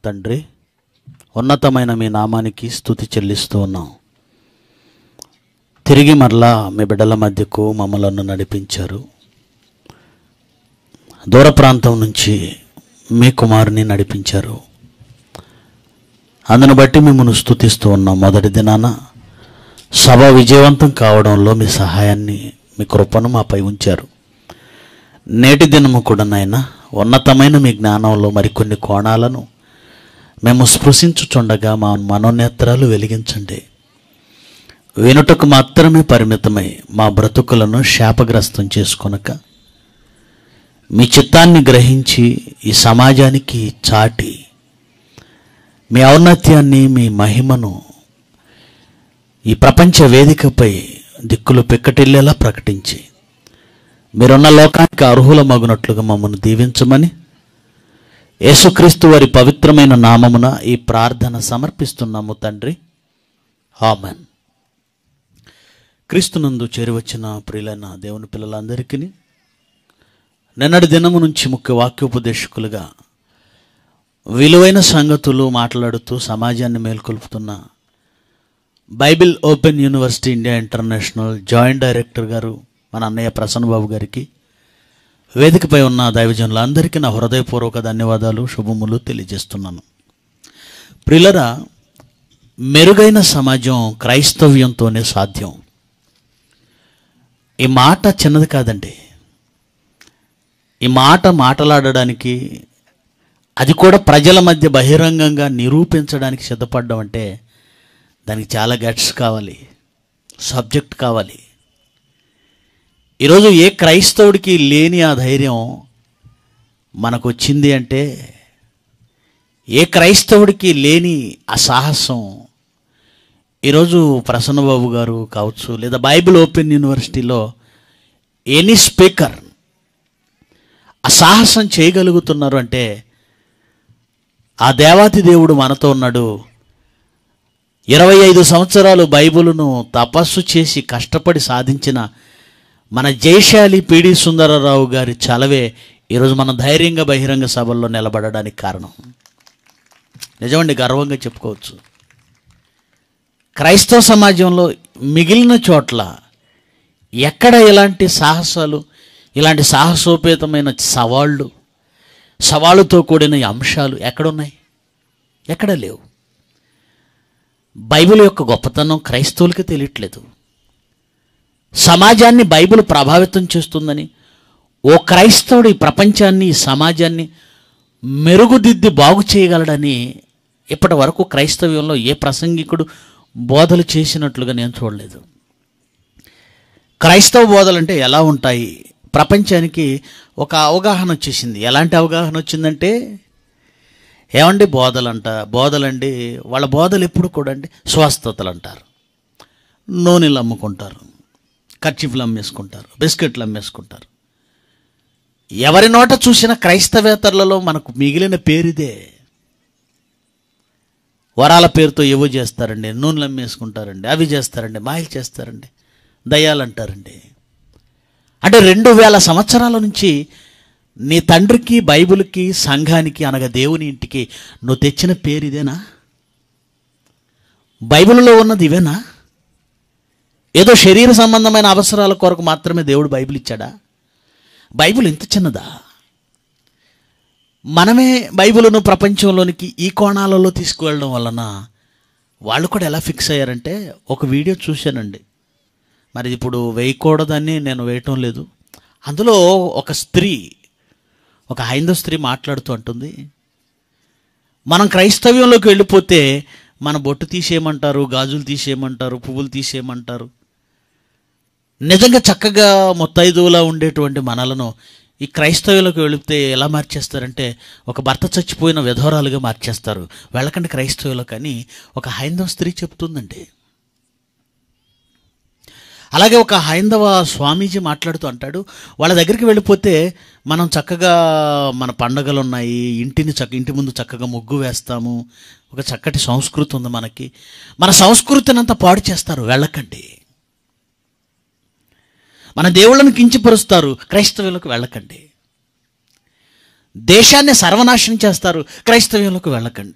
తండ్రి ఉన్నతమైన మీ నామానికి స్థుతి చెల్లిస్తూ ఉన్నాం తిరిగి మరలా మీ బిడ్డల మధ్యకు మమ్మలను నడిపించారు దూర ప్రాంతం నుంచి మీ కుమారుని నడిపించారు అందును బట్టి మిమ్మల్ని స్థుతిస్తూ ఉన్నాం మొదటి దినాన సభ విజయవంతం కావడంలో మీ సహాయాన్ని మీ కృపను మాపై ఉంచారు నేటి దినము కూడా నాయన ఉన్నతమైన మీ జ్ఞానంలో మరికొన్ని కోణాలను మేము స్పృశించుచుండగా మా మనోనేత్రాలు వెలిగించండి వినుటకు మాత్రమే పరిమితమై మా బ్రతుకులను శాపగ్రస్తం చేసుకొనక మీ చిత్తాన్ని గ్రహించి ఈ సమాజానికి చాటి మీ ఔన్నత్యాన్ని మీ మహిమను ఈ ప్రపంచ వేదికపై దిక్కులు పెక్కటిల్లేలా ప్రకటించి మీరున్న లోకానికి అర్హుల మగునట్లుగా మమ్మల్ని దీవించమని యేసుక్రీస్తు వారి పవిత్రమైన నామమున ఈ ప్రార్థన సమర్పిస్తున్నాము తండ్రి ఆమెన్ క్రీస్తునందు చేరువచ్చిన ప్రియులైన దేవుని పిల్లలందరికీ నిన్నటి దినము నుంచి ముఖ్య వాక్యోపదేశకులుగా విలువైన సంగతులు మాట్లాడుతూ సమాజాన్ని మేల్కొల్పుతున్న Bible open university India international joint director garu మన అన్నయ్య ప్రసన్న బాబు గారికి వేదికపై ఉన్న దైవజనులందరికీ నా హృదయపూర్వక ధన్యవాదాలు శుభములు తెలియజేస్తున్నాను ప్రిలరా మెరుగైన సమాజం క్రైస్తవ్యంతోనే సాధ్యం ఈ మాట చిన్నది కాదండి ఈ మాట మాట్లాడడానికి అది కూడా ప్రజల మధ్య బహిరంగంగా నిరూపించడానికి సిద్ధపడడం అంటే దానికి చాలా గట్స్ కావాలి సబ్జెక్ట్ కావాలి ఈరోజు ఏ క్రైస్తవుడికి లేని ఆ ధైర్యం మనకు వచ్చింది అంటే ఏ క్రైస్తవుడికి లేని ఆ సాహసం ఈరోజు ప్రసన్నబాబు గారు కావచ్చు లేదా బైబిల్ ఓపెన్ యూనివర్సిటీలో ఎనీ స్పీకర్ ఆ సాహసం చేయగలుగుతున్నారు అంటే ఆ దేవాతి దేవుడు మనతో ఉన్నాడు ఇరవై ఐదు సంవత్సరాలు బైబిలును తపస్సు చేసి కష్టపడి సాధించిన మన జయశాలి పిడి సుందరరావు గారి చలవే ఈరోజు మనం ధైర్యంగా బహిరంగ సభల్లో నిలబడడానికి కారణం నిజమండి గర్వంగా చెప్పుకోవచ్చు క్రైస్తవ సమాజంలో మిగిలిన చోట్ల ఎక్కడ ఇలాంటి సాహసాలు ఇలాంటి సాహసోపేతమైన సవాళ్ళు సవాళ్ళతో కూడిన ఈ అంశాలు ఎక్కడున్నాయి ఎక్కడ లేవు బైబిల్ యొక్క గొప్పతనం క్రైస్తవులకి తెలియట్లేదు సమాజాన్ని బైబిల్ ప్రభావితం చేస్తుందని ఓ క్రైస్తవుడు ఈ ప్రపంచాన్ని ఈ సమాజాన్ని మెరుగుదిద్ది బాగు చేయగలడని ఇప్పటి వరకు క్రైస్తవ్యంలో ఏ ప్రసంగికుడు బోధలు చేసినట్లుగా నేను చూడలేదు క్రైస్తవ బోధలు అంటే ఎలా ఉంటాయి ప్రపంచానికి ఒక అవగాహన వచ్చేసింది ఎలాంటి అవగాహన వచ్చిందంటే ఏమండి బోధలు అంట బోధలండి వాళ్ళ బోధలు ఎప్పుడు కూడా అండి స్వస్థతలు అంటారు నూనెలు అమ్ముకుంటారు కర్చీఫ్లు అమ్మేసుకుంటారు బిస్కెట్లు అమ్మేసుకుంటారు ఎవరి నోట చూసిన క్రైస్తవేతరులలో మనకు మిగిలిన పేరుదే వరాల పేరుతో ఏవో చేస్తారండి నూనెలు అమ్మేసుకుంటారండి అవి చేస్తారండి మాయలు చేస్తారండి దయ్యాలు అంటారండి అంటే రెండు వేల సంవత్సరాల నుంచి నీ తండ్రికి బైబిల్కి సంఘానికి అనగా దేవుని ఇంటికి నువ్వు తెచ్చిన పేరు ఇదేనా బైబిల్లో ఉన్నది ఇవేనా ఏదో శరీర సంబంధమైన అవసరాల కొరకు మాత్రమే దేవుడు బైబిల్ ఇచ్చాడా బైబిల్ ఇంత చిన్నదా మనమే బైబిల్ను ప్రపంచంలోనికి ఈ కోణాలలో తీసుకువెళ్ళడం వలన వాళ్ళు కూడా ఎలా ఫిక్స్ అయ్యారంటే ఒక వీడియో చూశానండి మరి ఇప్పుడు వేయకూడదని నేను వేయటం లేదు అందులో ఒక స్త్రీ ఒక హైందవ స్త్రీ మాట్లాడుతూ అంటుంది మనం క్రైస్తవ్యంలోకి వెళ్ళిపోతే మన బొట్టు తీసేయమంటారు గాజులు తీసేయమంటారు పువ్వులు తీసేయమంటారు నిజంగా చక్కగా ముత్తైదువులా ఉండేటువంటి మనలను ఈ క్రైస్తవులకు వెళితే ఎలా మార్చేస్తారంటే ఒక భర్త చచ్చిపోయిన విధవరాలుగా మార్చేస్తారు వెళ్ళకండి క్రైస్తవులు కానీ ఒక హైందవ స్త్రీ చెప్తుందండి అలాగే ఒక హైందవ స్వామీజీ మాట్లాడుతూ అంటాడు వాళ్ళ దగ్గరికి వెళ్ళిపోతే మనం చక్కగా మన పండగలు ఉన్నాయి ఇంటిని చక్క ఇంటి ముందు చక్కగా ముగ్గు వేస్తాము ఒక చక్కటి సంస్కృతి ఉంది మనకి మన సంస్కృతిని అంతా పాడు చేస్తారు వెళ్ళకండి మన దేవుళ్ళని కించపరుస్తారు క్రైస్తవులకు వెళ్ళకండి దేశాన్ని సర్వనాశనం చేస్తారు క్రైస్తవ్యంలోకి వెళ్ళకండి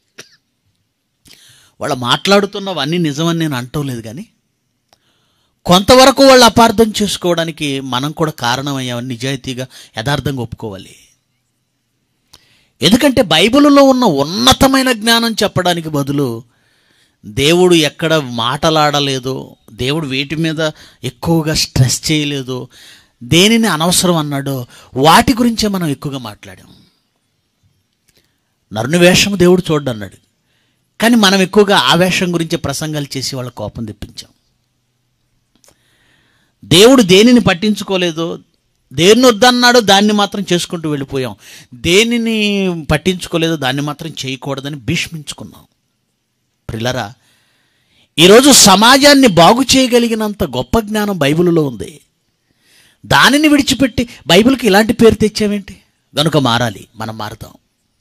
వాళ్ళు మాట్లాడుతున్నవన్నీ నిజమని నేను అంటం లేదు కానీ కొంతవరకు వాళ్ళు అపార్థం చేసుకోవడానికి మనం కూడా కారణమయ్యామని నిజాయితీగా యథార్థంగా ఒప్పుకోవాలి ఎందుకంటే బైబిల్లో ఉన్న ఉన్నతమైన జ్ఞానం చెప్పడానికి బదులు దేవుడు ఎక్కడ మాటలాడలేదో దేవుడు వేటి మీద ఎక్కువగా స్ట్రెస్ చేయలేదో దేనిని అనవసరం అన్నాడో వాటి గురించే మనం ఎక్కువగా మాట్లాడాం నరుని వేషం దేవుడు చూడ్డు అన్నాడు కానీ మనం ఎక్కువగా ఆ వేషం గురించి ప్రసంగాలు చేసి వాళ్ళ కోపం తెప్పించాం దేవుడు దేనిని పట్టించుకోలేదో దేన్ని వద్దన్నాడో దాన్ని మాత్రం చేసుకుంటూ వెళ్ళిపోయాం దేనిని పట్టించుకోలేదో దాన్ని మాత్రం చేయకూడదని భీష్మించుకున్నాం ప్రిలరా ఈరోజు సమాజాన్ని బాగు చేయగలిగినంత గొప్ప జ్ఞానం బైబిల్లో ఉంది దానిని విడిచిపెట్టి బైబిల్కి ఇలాంటి పేరు తెచ్చామేంటి కనుక మారాలి మనం మారుతాం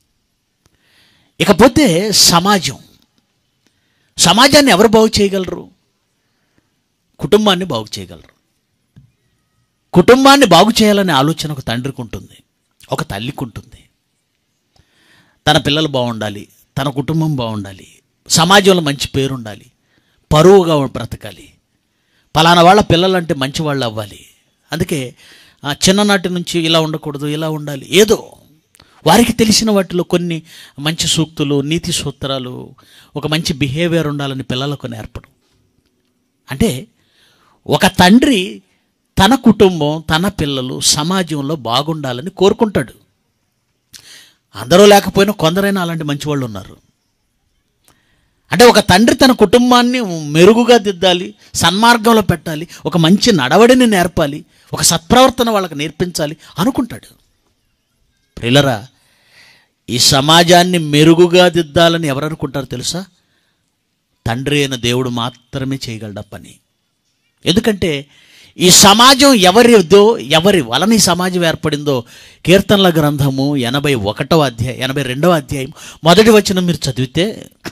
ఇకపోతే సమాజం సమాజాన్ని ఎవరు బాగు చేయగలరు కుటుంబాన్ని బాగు చేయగలరు కుటుంబాన్ని బాగు చేయాలనే ఆలోచన ఒక తండ్రికి ఉంటుంది ఒక తల్లికి ఉంటుంది తన పిల్లలు బాగుండాలి తన కుటుంబం బాగుండాలి సమాజంలో మంచి పేరు ఉండాలి పరువుగా బ్రతకాలి పలానా వాళ్ళ పిల్లలంటే మంచి వాళ్ళు అవ్వాలి అందుకే ఆ, చిన్ననాటి నుంచి ఇలా ఉండకూడదు ఇలా ఉండాలి ఏదో వారికి తెలిసిన వాటిలో కొన్ని మంచి సూక్తులు నీతి సూత్రాలు ఒక మంచి బిహేవియర్ ఉండాలని పిల్లలకు నేర్పడం అంటే ఒక తండ్రి తన కుటుంబం తన పిల్లలు సమాజంలో బాగుండాలని కోరుకుంటాడు అందరూ లేకపోయినా కొందరైనా అలాంటి మంచి వాళ్ళు ఉన్నారు అంటే ఒక తండ్రి తన కుటుంబాన్ని మెరుగుగా దిద్దాలి సన్మార్గంలో పెట్టాలి ఒక మంచి నడవడిని నేర్పాలి ఒక సత్ప్రవర్తన వాళ్ళకి నేర్పించాలి అనుకుంటాడు ప్రిలరా ఈ సమాజాన్ని మెరుగుగా దిద్దాలని ఎవరు అనుకుంటారు తెలుసా తండ్రి అయిన దేవుడు మాత్రమే చేయగలడ పని ఎందుకంటే ఈ సమాజం ఎవరిదో ఎవరి వలన ఈ సమాజం ఏర్పడిందో కీర్తనల గ్రంథము ఎనభై ఒకటవ అధ్యాయం ఎనభై రెండవ అధ్యాయం మొదటి వచనం మీరు చదివితే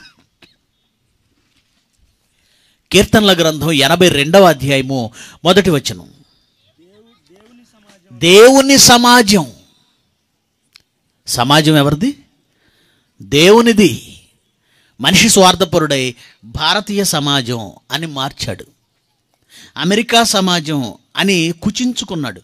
కీర్తనల గ్రంథం ఎనభై రెండవ అధ్యాయము మొదటి వచనం దేవుని సమాజం సమాజం ఎవరిది దేవునిది మనిషి స్వార్థపరుడై భారతీయ సమాజం అని మార్చాడు అమెరికా సమాజం అని కుచించుకున్నాడు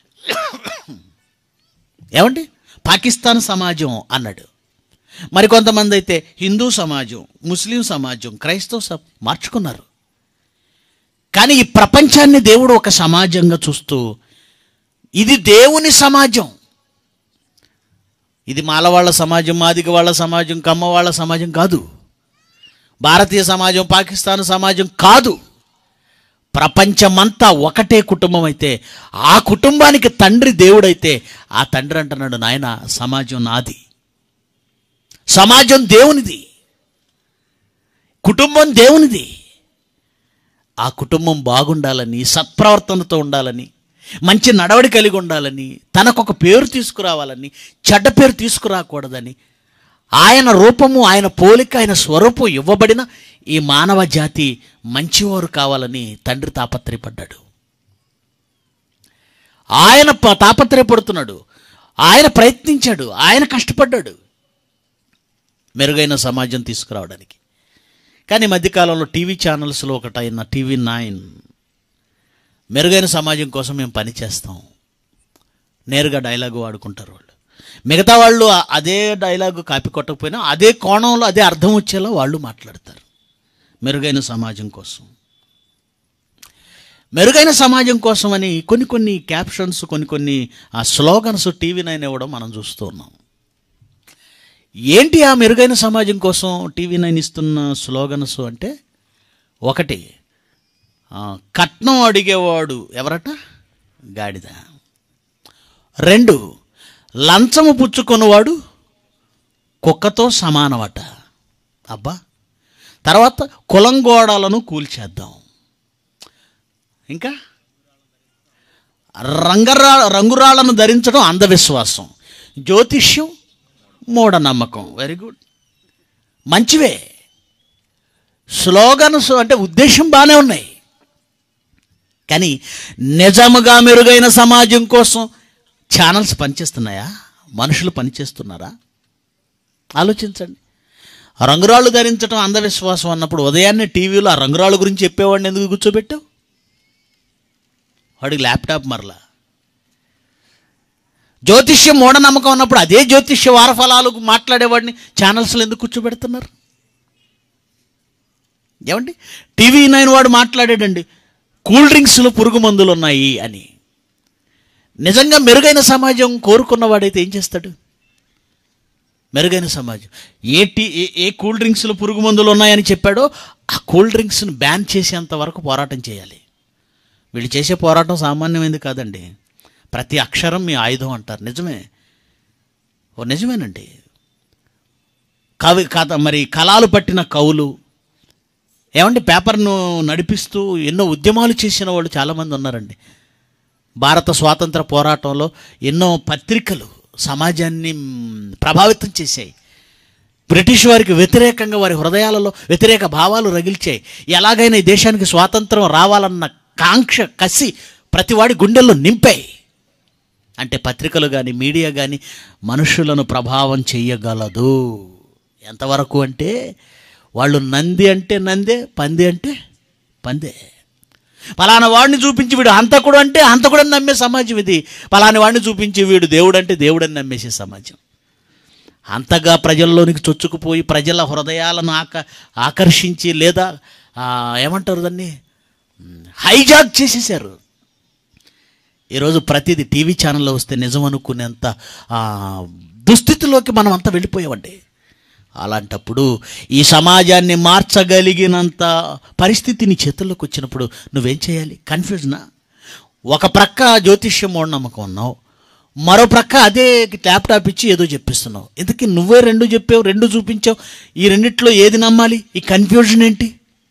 ఏమండి పాకిస్తాన్ సమాజం అన్నాడు మరికొంతమంది అయితే హిందూ సమాజం ముస్లిం సమాజం క్రైస్తవ స మార్చుకున్నారు కానీ ఈ ప్రపంచాన్ని దేవుడు ఒక సమాజంగా చూస్తూ ఇది దేవుని సమాజం ఇది మాలవాళ్ళ సమాజం మాదిగ వాళ్ళ సమాజం కమ్మ వాళ్ళ సమాజం కాదు భారతీయ సమాజం పాకిస్తాన్ సమాజం కాదు ప్రపంచమంతా ఒకటే కుటుంబం అయితే ఆ కుటుంబానికి తండ్రి దేవుడైతే ఆ తండ్రి అంటున్నాడు నాయన సమాజం నాది సమాజం దేవునిది కుటుంబం దేవునిది ఆ కుటుంబం బాగుండాలని సత్ప్రవర్తనతో ఉండాలని మంచి నడవడి కలిగి ఉండాలని తనకొక పేరు తీసుకురావాలని చెడ్డ పేరు తీసుకురాకూడదని ఆయన రూపము ఆయన పోలిక ఆయన స్వరూపం ఇవ్వబడిన ఈ మానవ జాతి మంచివారు కావాలని తండ్రి తాపత్రయపడ్డాడు ఆయన ప- తాపత్రయపడుతున్నాడు ఆయన ప్రయత్నించాడు ఆయన కష్టపడ్డాడు మెరుగైన సమాజం తీసుకురావడానికి కానీ ఈ మధ్యకాలంలో టీవీ ఛానల్స్లో ఒకటైన టీవీ నైన్ మెరుగైన సమాజం కోసం మేము పని చేస్తాం నేరుగా డైలాగు వాడుకుంటారు వాళ్ళు మిగతా వాళ్ళు ఆ- అదే డైలాగు కాపీ కొట్టకపోయినా అదే కోణంలో అదే అర్థం వచ్చేలా వాళ్ళు మాట్లాడతారు మెరుగైన సమాజం కోసం మెరుగైన సమాజం కోసం అని కొన్ని కొన్ని క్యాప్షన్స్ కొన్ని కొన్ని ఆ స్లోగన్స్ టీవీ నైన్ ఇవ్వడం మనం చూస్తూ ఉన్నాం ఏంటి ఆ మెరుగైన సమాజం కోసం టీవీ నైన్ ఇస్తున్న స్లోగన్స్ అంటే ఒకటి ఆ, కట్నం అడిగేవాడు ఎవరట గాడిద రెండు లంచము పుచ్చుకొనివాడు కుక్కతో సమానమట అబ్బా తర్వాత కులంగోడాలను కూల్చేద్దాం ఇంకా రంగరా రంగురాళ్లను ధరించడం అంధవిశ్వాసం జ్యోతిష్యం మూఢనమ్మకం వెరీ గుడ్ మంచివే స్లోగన్స్ అంటే ఉద్దేశం బాగానే ఉన్నాయి కానీ నిజముగా మెరుగైన సమాజం కోసం ఛానల్స్ పనిచేస్తున్నాయా మనుషులు పనిచేస్తున్నారా ఆలోచించండి రంగురాళ్ళు ధరించడం అంధవిశ్వాసం అన్నప్పుడు ఉదయాన్నే టీవీలో ఆ రంగురాళ్ళ గురించి చెప్పేవాడిని ఎందుకు కూర్చోబెట్టావు వాడికి ల్యాప్టాప్ మరలా జ్యోతిష్యం మూఢనమ్మకం ఉన్నప్పుడు అదే జ్యోతిష్య వారఫలాలు మాట్లాడేవాడిని ఛానల్స్లో ఎందుకు కూర్చోబెడుతున్నారు ఏమండి టీవీ నైన్ వాడు మాట్లాడాడండి కూల్ డ్రింక్స్లో పురుగు మందులు ఉన్నాయి అని నిజంగా మెరుగైన సమాజం కోరుకున్నవాడైతే ఏం చేస్తాడు మెరుగైన సమాజం ఏ టీ ఏ ఏ కూల్ డ్రింక్స్లో పురుగు మందులు ఉన్నాయని చెప్పాడో ఆ కూల్ డ్రింక్స్ను బ్యాన్ చేసేంత వరకు పోరాటం చేయాలి వీళ్ళు చేసే పోరాటం సామాన్యమైనది కాదండి ప్రతి అక్షరం మీ ఆయుధం అంటారు నిజమే ఓ నిజమేనండి కవి కథ మరి కళాలు పట్టిన కవులు ఏమంటే పేపర్ను నడిపిస్తూ ఎన్నో ఉద్యమాలు చేసిన వాళ్ళు చాలామంది ఉన్నారండి భారత స్వాతంత్ర పోరాటంలో ఎన్నో పత్రికలు సమాజాన్ని మ్, ప్రభావితం చేశాయి బ్రిటిష్ వారికి వ్యతిరేకంగా వారి హృదయాలలో వ్యతిరేక భావాలు రగిల్చాయి ఎలాగైనా ఈ దేశానికి స్వాతంత్రం రావాలన్న కాంక్ష కసి ప్రతివాడి గుండెల్లో నింపాయి అంటే పత్రికలు కానీ మీడియా కానీ మనుషులను ప్రభావం చెయ్యగలదు ఎంతవరకు అంటే వాళ్ళు నంది అంటే నందే పంది అంటే పందే పలానా వాడిని చూపించి వీడు హంతకుడు అంటే హంతకుడని నమ్మే సమాజం ఇది పలాని వాడిని చూపించి వీడు దేవుడు అంటే దేవుడని నమ్మేసే సమాజం అంతగా ప్రజల్లోనికి చొచ్చుకుపోయి ప్రజల హృదయాలను ఆక ఆకర్షించి లేదా ఆ, ఏమంటారు దాన్ని హైజాక్ చేసేసారు ఈరోజు ప్రతిదీ టీవీ ఛానల్లో వస్తే నిజం అనుకునేంత ఆ, దుస్థితిలోకి మనం అంతా వెళ్ళిపోయామండి అలాంటప్పుడు ఈ సమాజాన్ని మార్చగలిగినంత పరిస్థితి నీ చేతుల్లోకి వచ్చినప్పుడు నువ్వేం చేయాలి కన్ఫ్యూజనా ఒక ప్రక్క జ్యోతిష్యం మూఢనమ్మకం ఉన్నావు మరో ప్రక్క అదే ల్యాప్టాప్ ఇచ్చి ఏదో చెప్పిస్తున్నావు ఇంతకీ నువ్వే రెండు చెప్పావు రెండు చూపించావు ఈ రెండిట్లో ఏది నమ్మాలి ఈ కన్ఫ్యూజన్ ఏంటి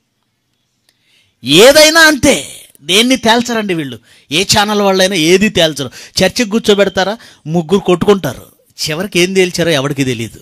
ఏదైనా అంతే దేన్ని తేల్చరండి వీళ్ళు ఏ ఛానల్ వాళ్ళైనా ఏది తేల్చరు చర్చకు కూర్చోబెడతారా ముగ్గురు కొట్టుకుంటారు చివరికి ఏం తేల్చారో ఎవరికి తెలియదు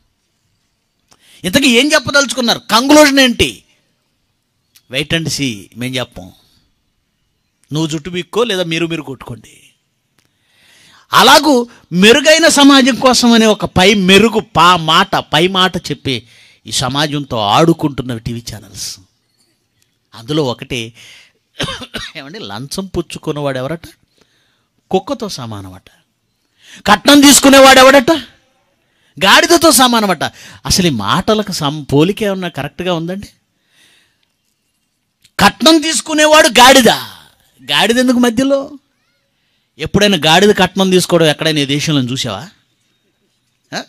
ఇంతకీ ఏం చెప్పదలుచుకున్నారు కంక్లూజన్ ఏంటి వెయిట్ అండ్ సి మేము చెప్పం నువ్వు జుట్టు బిక్కో లేదా మీరు మీరు కొట్టుకోండి అలాగూ మెరుగైన సమాజం కోసం అనే ఒక పై మెరుగు పా మాట పై మాట చెప్పే ఈ సమాజంతో ఆడుకుంటున్నవి టీవీ ఛానల్స్ అందులో ఒకటి ఏమండి లంచం పుచ్చుకునేవాడు ఎవరట కుక్కతో సమానమట కట్నం తీసుకునేవాడు ఎవడట గాడిదతో సమానమట అసలు ఈ మాటలకు సం పోలిక ఏమన్నా కరెక్ట్గా ఉందండి కట్నం తీసుకునేవాడు గాడిద గాడిద ఎందుకు మధ్యలో ఎప్పుడైనా గాడిద కట్నం తీసుకోవడం ఎక్కడైనా ఈ దేశంలో చూసావా ఆ?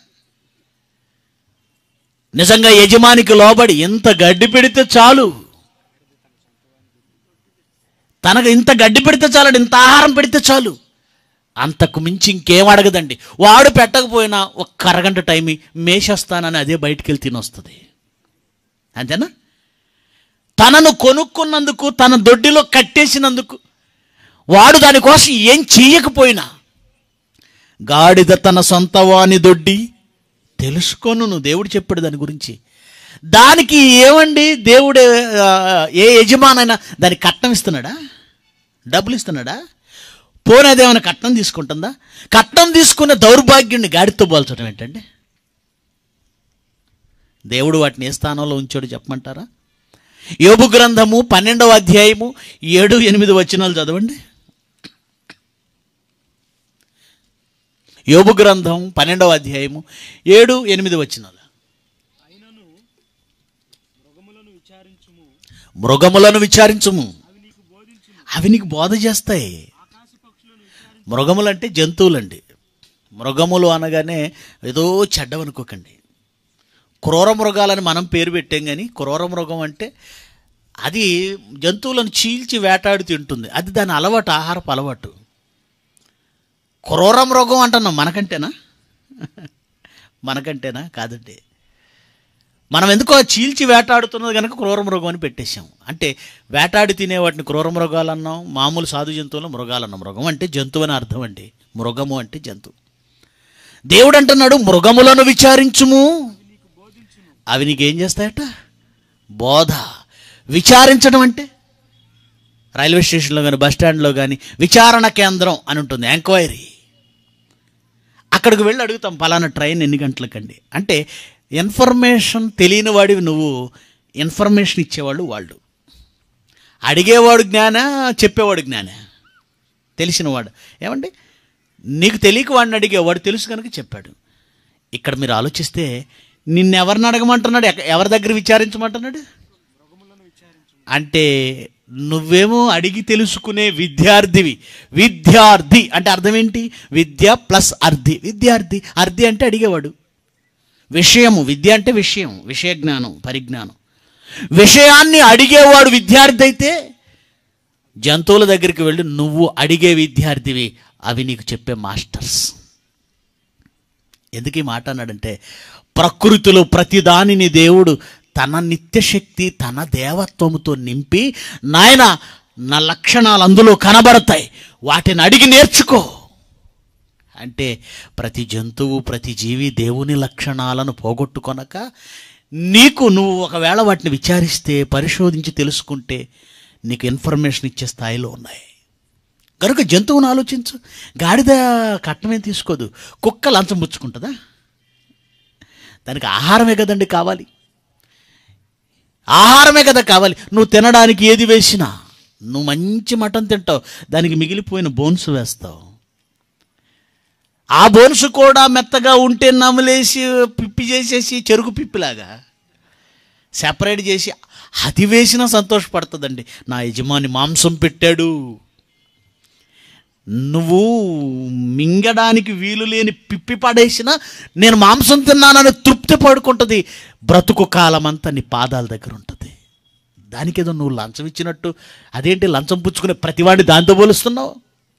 నిజంగా యజమానికి లోబడి ఎంత గడ్డి పెడితే చాలు తనకు ఇంత గడ్డి పెడితే చాలండి ఇంత ఆహారం పెడితే చాలు అంతకు మించి ఇంకేం అడగదండి వాడు పెట్టకపోయినా ఒక్క అరగంట టైం మేషేస్తానని అదే బయటికి వెళ్ళి తినొస్తుంది అంతేనా తనను కొనుక్కున్నందుకు తన దొడ్డిలో కట్టేసినందుకు వాడు దానికోసం ఏం చెయ్యకపోయినా గాడిద తన సొంత వాని దొడ్డి తెలుసుకోను నువ్వు దేవుడు చెప్పాడు దాని గురించి దానికి ఏమండి దేవుడు ఆ, ఏ యజమానైనా దానికి కట్నం ఇస్తున్నాడా డబ్బులు ఇస్తున్నాడా పోనేదేమైనా కట్నం తీసుకుంటుందా కట్నం తీసుకున్న దౌర్భాగ్యుడిని గాడితో పోల్చడం ఏంటండి దేవుడు వాటిని ఏ స్థానంలో ఉంచాడు చెప్పమంటారా యోబు గ్రంథము పన్నెండవ అధ్యాయము ఏడు ఎనిమిది వచనాలు చదవండి యోబు గ్రంథం పన్నెండవ అధ్యాయము ఏడు ఎనిమిది వచనాలు అయినను మృగములను విచారించుము మృగములను విచారించుము అవి నీకు బోధించును అవి నీకు బోధ చేస్తాయి ఆకాశ పక్షులను విచారించు మృగములు అంటే జంతువులండి మృగములు అనగానే ఏదో చెడ్డవనుకోకండి క్రూర మృగాలని మనం పేరు పెట్టాం కానీ క్రూర మృగం అంటే అది జంతువులను చీల్చి వేటాడి తింటుంది అది దాని అలవాటు ఆహారపు అలవాటు క్రూర మృగం అంటున్నాం మనకంటేనా మనకంటేనా కాదండి మనం ఎందుకో చీల్చి వేటాడుతున్నది కనుక క్రూర మృగం అని పెట్టేశాం అంటే వేటాడి తినే వాటిని క్రూర మృగాలు అన్నాం మామూలు సాధు జంతువులు మృగాలు అన్నాం మృగం అంటే జంతువు అని అర్థం అండి మృగము అంటే జంతువు దేవుడు అంటున్నాడు మృగములను విచారించుము అవి నీకేం చేస్తాయట బోధ విచారించడం అంటే రైల్వే స్టేషన్లో కానీ బస్ స్టాండ్లో కానీ విచారణ కేంద్రం అని ఉంటుంది ఎంక్వైరీ అక్కడికి వెళ్ళి అడుగుతాం పలానా ట్రైన్ ఎన్ని గంటలకండి అంటే ఇన్ఫర్మేషన్ తెలియని వాడివి నువ్వు ఇన్ఫర్మేషన్ ఇచ్చేవాళ్ళు వాళ్ళు అడిగేవాడు జ్ఞాన చెప్పేవాడు జ్ఞాన తెలిసినవాడు ఏమండి నీకు తెలియక వాడిని అడిగేవాడు తెలుసు కనుక చెప్పాడు ఇక్కడ మీరు ఆలోచిస్తే నిన్నెవరిని అడగమంటున్నాడు ఎక్క- ఎవరి దగ్గర విచారించమంటున్నాడు అంటే నువ్వేమో అడిగి తెలుసుకునే విద్యార్థివి విద్యార్థి అంటే అర్థం ఏంటి విద్య ప్లస్ అర్థి విద్యార్థి అర్థి అంటే అడిగేవాడు విషయము విద్య అంటే విషయం విషయ జ్ఞానం పరిజ్ఞానం విషయాన్ని అడిగేవాడు విద్యార్థి అయితే జంతువుల దగ్గరికి వెళ్ళి నువ్వు అడిగే విద్యార్థివి అవి నీకు చెప్పే మాస్టర్స్ ఎందుకు ఈ మాట అన్నాడంటే ప్రకృతిలో ప్రతిదానిని దేవుడు తన నిత్యశక్తి తన దేవత్వముతో నింపి నాయన నా లక్షణాలు అందులో కనబడతాయి వాటిని అడిగి నేర్చుకో అంటే ప్రతి జంతువు ప్రతి జీవి దేవుని లక్షణాలను పోగొట్టుకొనక నీకు నువ్వు ఒకవేళ వాటిని విచారిస్తే పరిశోధించి తెలుసుకుంటే నీకు ఇన్ఫర్మేషన్ ఇచ్చే స్థాయిలో ఉన్నాయి కనుక జంతువును ఆలోచించు గాడిద కట్నమేం తీసుకోదు కుక్క లంచం పుచ్చుకుంటుందా దానికి ఆహారమే కదండి కావాలి ఆహారమే కదా కావాలి నువ్వు తినడానికి ఏది వేసినా నువ్వు మంచి మటన్ తింటావు దానికి మిగిలిపోయిన బోన్స్ వేస్తావు ఆ బోన్స్ కూడా మెత్తగా ఉంటే నమలేసి పిప్పి చేసేసి చెరుకు పిప్పిలాగా సెపరేట్ చేసి అది వేసినా సంతోషపడుతుందండి నా యజమాని మాంసం పెట్టాడు నువ్వు మింగడానికి వీలు లేని పిప్పి పడేసినా నేను మాంసం తిన్నానని తృప్తి పడుకుంటుంది బ్రతుకు కాలమంతా నీ పాదాల దగ్గర ఉంటుంది దానికేదో నువ్వు లంచం ఇచ్చినట్టు అదేంటి లంచం పుచ్చుకునే ప్రతివాడిని దాంతో పోలుస్తున్నావు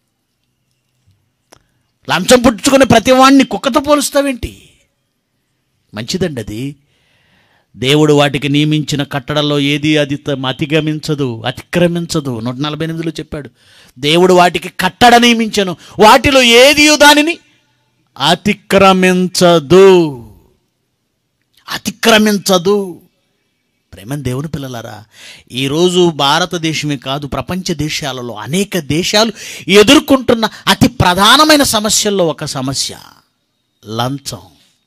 లంచం పుచ్చుకునే ప్రతివాడిని కుక్కతో పోలుస్తావేంటి మంచిదండి అది దేవుడు వాటికి నియమించిన కట్టడల్లో ఏది అది త- అతిగమించదు అతిక్రమించదు నూట నలభై ఎనిమిదిలో చెప్పాడు దేవుడు వాటికి కట్టడ నియమించను వాటిలో ఏది దానిని అతిక్రమించదు అతిక్రమించదు ప్రేమన్ దేవుని పిల్లలారా ఈరోజు భారతదేశమే కాదు ప్రపంచ దేశాలలో అనేక దేశాలు ఎదుర్కొంటున్న అతి ప్రధానమైన సమస్యల్లో ఒక సమస్య లంచం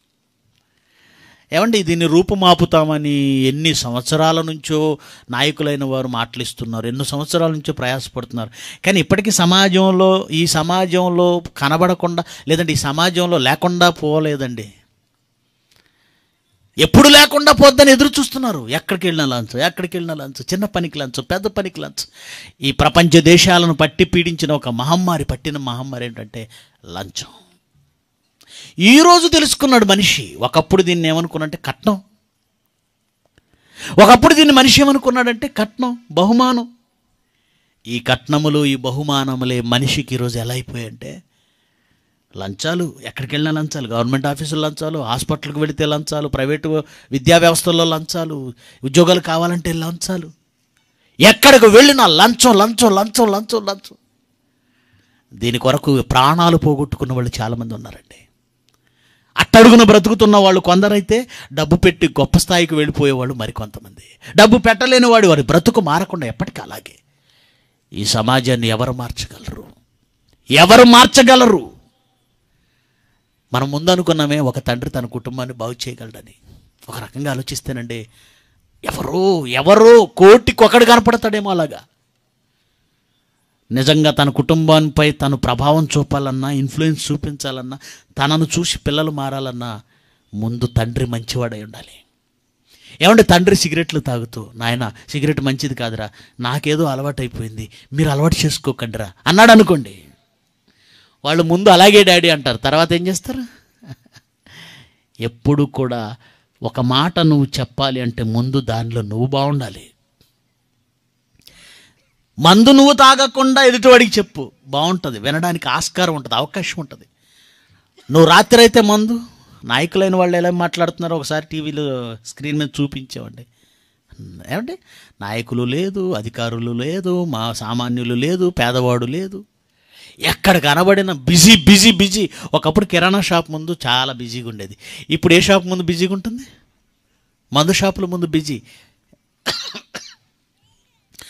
ఏమండి దీన్ని రూపుమాపుతామని ఎన్ని సంవత్సరాల నుంచో నాయకులైన వారు మాటలిస్తున్నారు ఎన్నో సంవత్సరాల నుంచో ప్రయాసపడుతున్నారు కానీ ఇప్పటికీ సమాజంలో ఈ సమాజంలో కనబడకుండా లేదంటే ఈ సమాజంలో లేకుండా పోలేదండి ఎప్పుడు లేకుండా పోద్దని ఎదురు చూస్తున్నారు ఎక్కడికి వెళ్ళిన లంచం ఎక్కడికి వెళ్ళిన లంచం చిన్న పనికి లంచం పెద్ద పనికి లంచం ఈ ప్రపంచ దేశాలను పట్టి పీడించిన ఒక మహమ్మారి పట్టిన మహమ్మారి ఏంటంటే లంచం ఈ రోజు తెలుసుకున్నాడు మనిషి ఒకప్పుడు దీన్ని ఏమనుకున్నంటే కట్నం ఒకప్పుడు దీన్ని మనిషి ఏమనుకున్నాడంటే కట్నం బహుమానం ఈ కట్నములు ఈ బహుమానములే మనిషికి ఈరోజు ఎలా అయిపోయాయంటే లంచాలు ఎక్కడికి వెళ్ళినా లంచాలు గవర్నమెంట్ ఆఫీసులు లంచాలు హాస్పిటల్కి వెళితే లంచాలు ప్రైవేటు విద్యా వ్యవస్థల్లో లంచాలు ఉద్యోగాలు కావాలంటే లంచాలు ఎక్కడికి వెళ్ళినా లంచం లంచం లంచం లంచం లంచం దీని కొరకు ప్రాణాలు పోగొట్టుకున్న వాళ్ళు చాలామంది ఉన్నారండి అట్టడుగున బ్రతుకుతున్న వాళ్ళు కొందరైతే డబ్బు పెట్టి గొప్ప స్థాయికి వెళ్ళిపోయేవాళ్ళు మరికొంతమంది డబ్బు పెట్టలేని వాడు వారి బ్రతుకు మారకుండా ఎప్పటికీ అలాగే ఈ సమాజాన్ని ఎవరు మార్చగలరు ఎవరు మార్చగలరు మనం ముందు అనుకున్నామే ఒక తండ్రి తన కుటుంబాన్ని బాగు చేయగలడని ఒక రకంగా ఆలోచిస్తేనండి ఎవరో ఎవరో కోటికొకడు కనపడతాడేమో అలాగా నిజంగా తన కుటుంబాన్పై తను ప్రభావం చూపాలన్నా ఇన్ఫ్లుయెన్స్ చూపించాలన్నా తనను చూసి పిల్లలు మారాలన్నా ముందు తండ్రి మంచివాడై ఉండాలి ఏమంటే తండ్రి సిగరెట్లు తాగుతూ నాయన సిగరెట్ మంచిది కాదురా నాకేదో అలవాటైపోయింది మీరు అలవాటు చేసుకోకండిరా అన్నాడు అనుకోండి వాళ్ళు ముందు అలాగే డాడీ అంటారు తర్వాత ఏం చేస్తారు ఎప్పుడు కూడా ఒక మాట నువ్వు చెప్పాలి అంటే ముందు దానిలో నువ్వు బాగుండాలి మందు నువ్వు తాగకుండా ఎదుటివాడికి చెప్పు బాగుంటుంది వినడానికి ఆస్కారం ఉంటుంది అవకాశం ఉంటుంది నువ్వు రాత్రి అయితే మందు నాయకులైన వాళ్ళు ఎలా మాట్లాడుతున్నారో ఒకసారి టీవీలో స్క్రీన్ మీద చూపించామండి ఏమంటే నాయకులు లేదు అధికారులు లేదు మా సామాన్యులు లేదు పేదవాడు లేదు ఎక్కడ కనబడిన బిజీ బిజీ బిజీ ఒకప్పుడు కిరాణా షాప్ ముందు చాలా బిజీగా ఉండేది ఇప్పుడు ఏ షాప్ ముందు బిజీగా ఉంటుంది మందు షాపుల ముందు బిజీ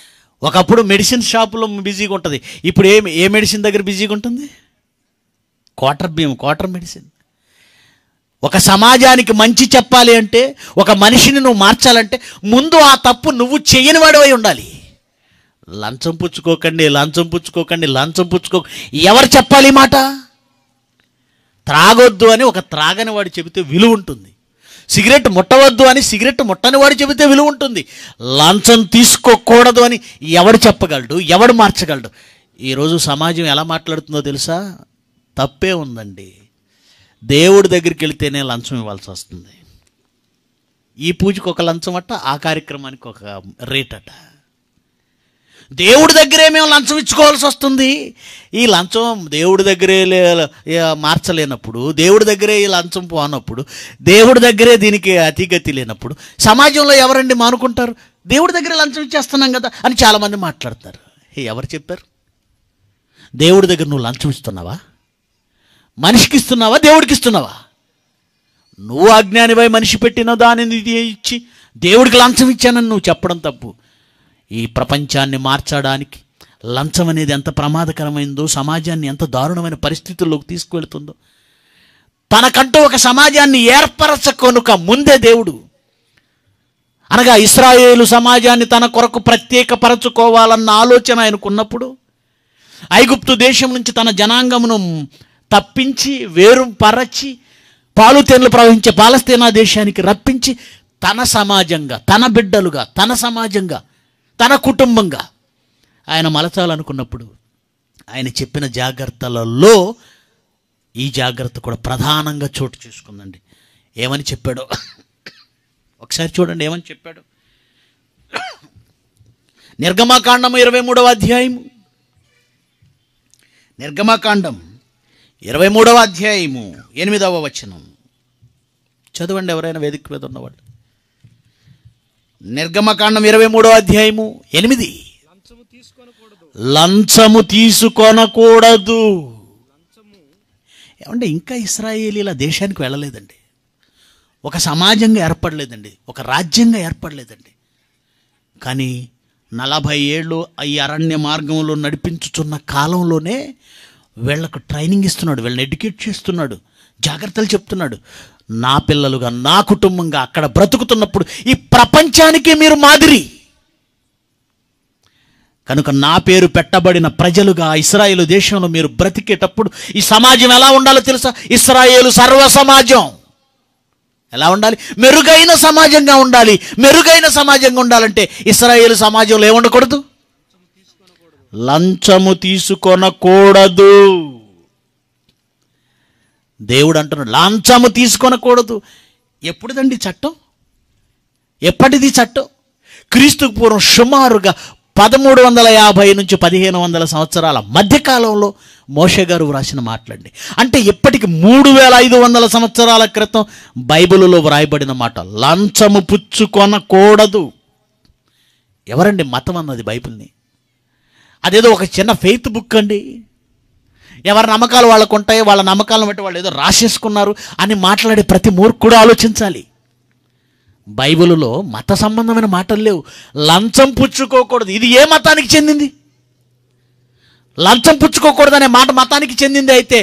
ఒకప్పుడు మెడిసిన్ షాపులో బిజీగా ఉంటుంది ఇప్పుడు ఏ ఏ మెడిసిన్ దగ్గర బిజీగా ఉంటుంది క్వార్టర్ బియ్యం క్వార్టర్ మెడిసిన్ ఒక సమాజానికి మంచి చెప్పాలి అంటే ఒక మనిషిని నువ్వు మార్చాలంటే ముందు ఆ తప్పు నువ్వు చేయని వాడివై ఉండాలి లంచం పుచ్చుకోకండి లంచం పుచ్చుకోకండి లంచం పుచ్చుకో ఎవరు చెప్పాలి ఈ మాట త్రాగొద్దు అని ఒక త్రాగని వాడు చెబితే విలువ ఉంటుంది సిగరెట్ ముట్టవద్దు అని సిగరెట్ ముట్టని వాడు చెబితే విలువ ఉంటుంది లంచం తీసుకోకూడదు అని ఎవడు చెప్పగలడు ఎవడు మార్చగలడు ఈరోజు సమాజం ఎలా మాట్లాడుతుందో తెలుసా తప్పే ఉందండి దేవుడి దగ్గరికి వెళితేనే లంచం ఇవ్వాల్సి వస్తుంది ఈ పూజకు ఒక లంచం అట్ట ఆ కార్యక్రమానికి ఒక రేట్ అట దేవుడి దగ్గరే మేము లంచం ఇచ్చుకోవాల్సి వస్తుంది ఈ లంచం దేవుడి దగ్గరే లే- ఏ, మార్చలేనప్పుడు దేవుడి దగ్గరే ఈ లంచం పోనప్పుడు దేవుడి దగ్గరే దీనికి అతిగతి లేనప్పుడు సమాజంలో ఎవరండి మానుకుంటారు దేవుడి దగ్గర లంచం ఇచ్చేస్తున్నాం కదా అని చాలామంది మాట్లాడతారు హే, ఎవరు చెప్పారు దేవుడి దగ్గర నువ్వు లంచం ఇస్తున్నావా మనిషికి ఇస్తున్నావా దేవుడికి ఇస్తున్నావా నువ్వు అజ్ఞానివై మనిషి పెట్టిన దానిని ఇది ఇచ్చి దేవుడికి లంచం ఇచ్చానని నువ్వు చెప్పడం తప్పు ఈ ప్రపంచాన్ని మార్చడానికి లంచం అనేది ఎంత ప్రమాదకరమైందో సమాజాన్ని ఎంత దారుణమైన పరిస్థితుల్లోకి తీసుకువెళ్తుందో తనకంటూ ఒక సమాజాన్ని ఏర్పరచకొనుక ముందే దేవుడు అనగా ఇస్రాయేలు సమాజాన్ని తన కొరకు ప్రత్యేకపరచుకోవాలన్న ఆలోచన ఆయనకున్నప్పుడు ఐగుప్తు దేశం నుంచి తన జనాంగమును తప్పించి వేరు పరచి పాలుతేనలు ప్రవహించే పాలస్తీనా దేశానికి రప్పించి తన సమాజంగా తన బిడ్డలుగా తన సమాజంగా తన కుటుంబంగా ఆయన మలచాలనుకున్నప్పుడు ఆయన చెప్పిన జాగ్రత్తలలో ఈ జాగ్రత్త కూడా ప్రధానంగా చోటు చేసుకుందండి ఏమని చెప్పాడో ఒకసారి చూడండి ఏమని చెప్పాడు నిర్గమాకాండము ఇరవై మూడవ అధ్యాయము నిర్గమకాండం ఇరవై మూడవ అధ్యాయము ఎనిమిదవ వచనం చదవండి ఎవరైనా వేదిక మీద ఉన్నవాళ్ళు నిర్గమకాండం ఇరవై మూడవ అధ్యాయము ఎనిమిది లంచము తీసుకొనకూడదు లంచము తీసుకొనకూడదు లంచము ఏమంటే ఇంకా ఇస్రాయేలీల దేశానికి వెళ్ళలేదండి ఒక సమాజంగా ఏర్పడలేదండి ఒక రాజ్యంగా ఏర్పడలేదండి కానీ నలభై ఏళ్ళు ఈ అరణ్య మార్గంలో నడిపించుచున్న కాలంలోనే వీళ్ళకు ట్రైనింగ్ ఇస్తున్నాడు వీళ్ళని ఎడ్యుకేట్ చేస్తున్నాడు జాగ్రత్తలు చెప్తున్నాడు నా పిల్లలుగా నా కుటుంబంగా అక్కడ బ్రతుకుతున్నప్పుడు ఈ ప్రపంచానికి మీరు మాదిరి కనుక నా పేరు పెట్టబడిన ప్రజలుగా ఇస్రాయేలు దేశంలో మీరు బ్రతికేటప్పుడు ఈ సమాజం ఎలా ఉండాలో తెలుసా ఇస్రాయేలు సర్వ సమాజం ఎలా ఉండాలి మెరుగైన సమాజంగా ఉండాలి మెరుగైన సమాజంగా ఉండాలంటే ఇస్రాయేలు సమాజంలో ఏముండకూడదు లంచము తీసుకొనకూడదు దేవుడు అంటున్నాడు లంచము తీసుకొనకూడదు ఎప్పుడుదండి చట్టం ఎప్పటిది చట్టం క్రీస్తుకు పూర్వం సుమారుగా పదమూడు వందల యాభై నుంచి పదిహేను వందల సంవత్సరాల మధ్యకాలంలో మోషే గారు వ్రాసిన మాటలండి అంటే ఇప్పటికి మూడు వేల ఐదు వందల సంవత్సరాల క్రితం బైబిలులో వ్రాయబడిన మాట లంచము పుచ్చుకొనకూడదు ఎవరండి మతం అన్నది బైబిల్ని అదేదో ఒక చిన్న ఫెయిత్ బుక్ అండి ఎవరి నమ్మకాలు వాళ్ళకు ఉంటాయి వాళ్ళ నమ్మకాలను బట్టి వాళ్ళు ఏదో రాసేసుకున్నారు అని మాట్లాడే ప్రతి మూర్ఖుడు ఆలోచించాలి బైబిలులో మత సంబంధమైన మాటలు లేవు లంచం పుచ్చుకోకూడదు ఇది ఏ మతానికి చెందింది లంచం పుచ్చుకోకూడదు అనే మాట మతానికి చెందింది అయితే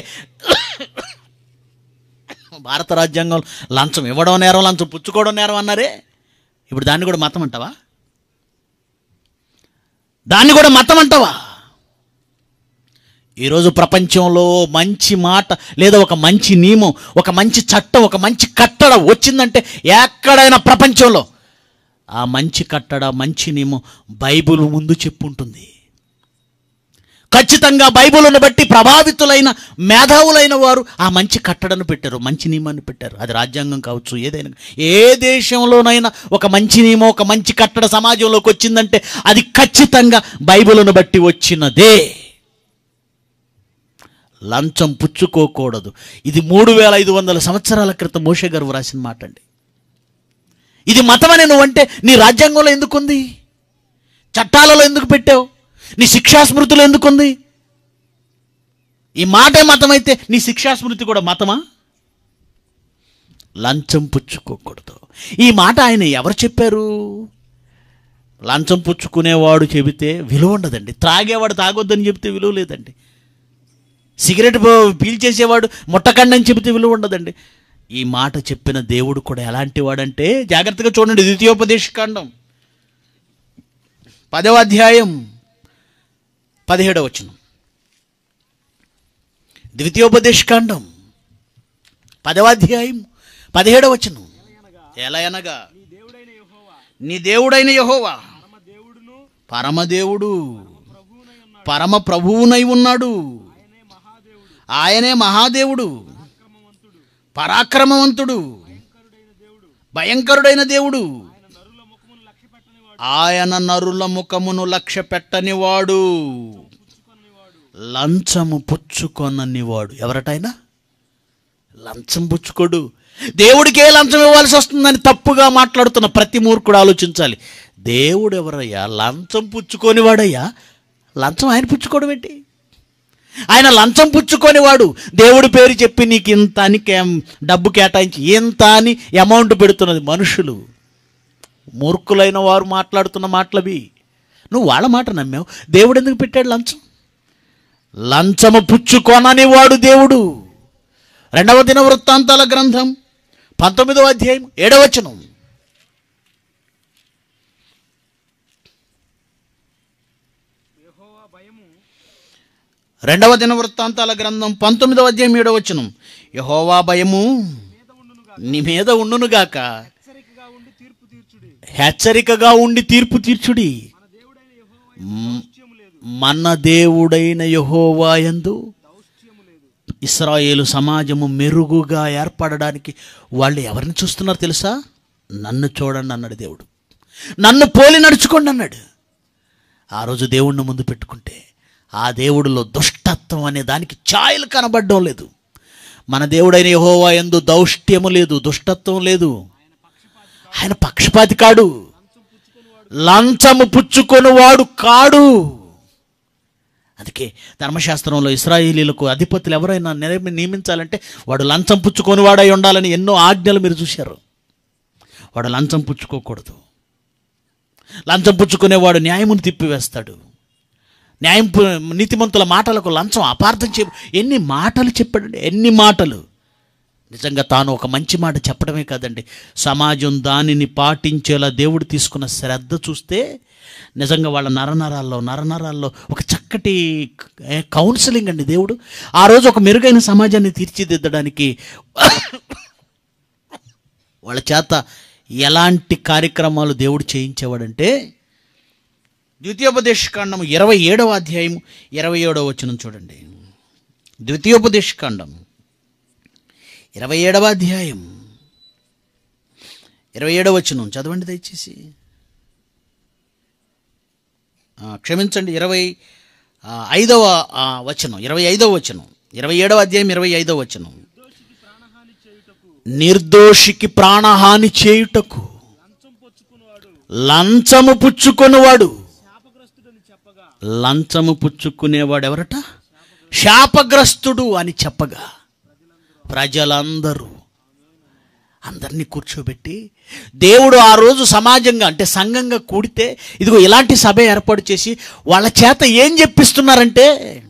భారత రాజ్యాంగం లంచం ఇవ్వడం నేరం లంచం పుచ్చుకోవడం నేరం అన్నారే ఇప్పుడు దాన్ని కూడా మతం అంటావా దాన్ని కూడా మతం అంటావా ఈరోజు ప్రపంచంలో మంచి మాట లేదా ఒక మంచి నియమం ఒక మంచి చట్టం ఒక మంచి కట్టడ వచ్చిందంటే ఎక్కడైనా ప్రపంచంలో ఆ మంచి కట్టడ మంచి నియమం బైబిల్ ముందు చెప్పుంటుంది ఖచ్చితంగా బైబిల్ను బట్టి ప్రభావితులైన మేధావులైన వారు ఆ మంచి కట్టడను పెట్టారు మంచి నియమాన్ని పెట్టారు అది రాజ్యాంగం కావచ్చు ఏదైనా ఏ దేశంలోనైనా ఒక మంచి నియమం ఒక మంచి కట్టడ సమాజంలోకి వచ్చిందంటే అది ఖచ్చితంగా బైబిల్ను బట్టి వచ్చినదే లంచం పుచ్చుకోకూడదు ఇది మూడు వేల ఐదు వందల సంవత్సరాల క్రితం మోషే గారు వ్రాసిన మాట అండి ఇది మతమని నువ్వంటే నీ రాజ్యాంగంలో ఎందుకుంది చట్టాలలో ఎందుకు పెట్టావు నీ శిక్షాస్మృతిలో ఎందుకుంది ఈ మాటే మతమైతే నీ శిక్షాస్మృతి కూడా మతమా లంచం పుచ్చుకోకూడదు ఈ మాట ఆయన ఎవరు చెప్పారు లంచం పుచ్చుకునేవాడు చెబితే విలువ ఉండదండి త్రాగేవాడు తాగొద్దని చెబితే విలువ లేదండి సిగరెట్ పో- పీల్చేసేవాడు ముట్టకండని చెబితే విలువ ఉండదండి ఈ మాట చెప్పిన దేవుడు కూడా ఎలాంటి వాడంటే జాగ్రత్తగా చూడండి ద్వితీయోపదేశకాండం పదవ అధ్యాయం పదిహేడవ వచనం ద్వితీయోపదేశకాండం పదవ అధ్యాయం పదిహేడవ వచనం ఎలా అనగా నీ దేవుడైన యెహోవా నీ దేవుడైన యహోవా పరమ దేవుడును పరమదేవుడు ప్రభువునై ఉన్నాడు పరమ ప్రభువునై ఉన్నాడు ఆయనే మహాదేవుడు ఆయనే మహాదేవుడు అక్రమవంతుడు పరాక్రమవంతుడు భయంకరుడైన దేవుడు భయంకరుడైన దేవుడు ఆయన నరుల ముఖమును లక్ష్య పెట్టనివాడు ఆయన నరుల ముఖమును లక్ష్య పెట్టనివాడు పుచ్చుకొనివాడు లంచము పుచ్చుకొననివాడు ఎవరటైనా లంచం పుచ్చుకోడు దేవుడికే లంచం ఇవ్వాల్సి వస్తుందని తప్పుగా మాట్లాడుతున్న ప్రతి మూర్ఖుడు ఆలోచించాలి దేవుడు ఎవరయ్యా లంచం పుచ్చుకోనివాడయ్యా లంచం ఆయన పుచ్చుకోవడం ఏంటి ఆయన లంచం పుచ్చుకోనివాడు దేవుడి పేరు చెప్పి నీకు ఇంత అని కే- డబ్బు కేటాయించి ఇంత అని అమౌంట్ పెడుతున్నది మనుషులు మూర్ఖులైన వారు మాట్లాడుతున్న మాటలవి నువ్వు వాళ్ళ మాట నమ్మావు దేవుడు ఎందుకు పెట్టాడు లంచం లంచము పుచ్చుకొనని వాడు దేవుడు రెండవ దిన వృత్తాంతాల గ్రంథం పంతొమ్మిదవ అధ్యాయం ఏడవచనం యెహోవా భయము రెండవ దిన వృత్తాంతాల గ్రంథం పంతొమ్మిదవ అధ్యాయం ఏడవచనం యహోవా భయము మీద ఉండునుగా నీ మీద ఉండునుగాక హెచ్చరికగా ఉండి తీర్పు తీర్చుడి హెచ్చరికగా ఉండి తీర్పు తీర్చుడి మన దేవుడైన యెహోవా యందు మన దేవుడైన యహోవా యందు దౌష్ట్యము లేదు ఇస్రాయేలు సమాజము మెరుగుగా ఏర్పడడానికి వాళ్ళు ఎవరిని చూస్తున్నారు తెలుసా నన్ను చూడండి అన్నాడు దేవుడు నన్ను పోలి నడుచుకోండి అన్నాడు ఆ రోజు దేవుణ్ణి ముందు పెట్టుకుంటే ఆ దేవుడిలో దుష్టత్వం అనే దానికి ఛాయలు కనబడడం లేదు మన దేవుడైన యహోవా ఎందు దౌష్ట్యము లేదు దుష్టత్వం లేదు ఆయన పక్షపాతి కాడు లంచము పుచ్చుకొనివాడు కాడు అందుకే ధర్మశాస్త్రంలో ఇస్రాయేలీలకు అధిపతులు ఎవరైనా నియమి- నియమించాలంటే వాడు లంచం పుచ్చుకొని వాడై ఉండాలని ఎన్నో ఆజ్ఞలు మీరు చూశారు వాడు లంచం పుచ్చుకోకూడదు లంచం పుచ్చుకునేవాడు న్యాయమును తిప్పివేస్తాడు న్యాయం పు- నీతిమంతుల మాటలకు లంచం అపార్థం చే ఎన్ని మాటలు చెప్పాడండి ఎన్ని మాటలు నిజంగా తాను ఒక మంచి మాట చెప్పడమే కాదండి సమాజం దానిని పాటించేలా దేవుడు తీసుకున్న శ్రద్ధ చూస్తే నిజంగా వాళ్ళ నరనరాల్లో నరనరాల్లో ఒక చక్కటి ఏ, కౌన్సిలింగ్ అండి దేవుడు ఆ రోజు ఒక మెరుగైన సమాజాన్ని తీర్చిదిద్దడానికి వాళ్ళ చేత ఎలాంటి కార్యక్రమాలు దేవుడు చేయించేవాడంటే ద్వితీయోపదేశకాండం ఇరవై ఏడవ అధ్యాయం ఇరవై ఏడవ వచనం చూడండి ద్వితీయోపదేశకాండం ఇరవై ఏడవ అధ్యాయం ఇరవై ఏడవ వచనం చదవండి దయచేసి ఆ, క్షమించండి ఇరవై ఆ, ఐదవ ఆ, వచనం ఇరవై ఐదవ వచనం ఇరవై ఏడవ అధ్యాయం ఇరవై ఐదవ వచనం ప్రాణహాని చేయుటకు నిర్దోషికి ప్రాణహాని చేయుటకు లంచం పుచ్చుకునివాడు లంచము పుచ్చుకొనివాడు శాపగ్రస్తుడని చెప్పగా లంచము పుచ్చుకునేవాడు ఎవరట శాపగ్రస్తుడు అని చెప్పగా ప్రజలందరూ అందరినీ కూర్చోబెట్టి దేవుడు ఆ రోజు సమాజంగా అంటే సంఘంగా కూడితే ఇదిగో ఇలాంటి సభ ఏర్పాటు చేసి వాళ్ళ చేత ఏం చెప్పిస్తున్నారంటే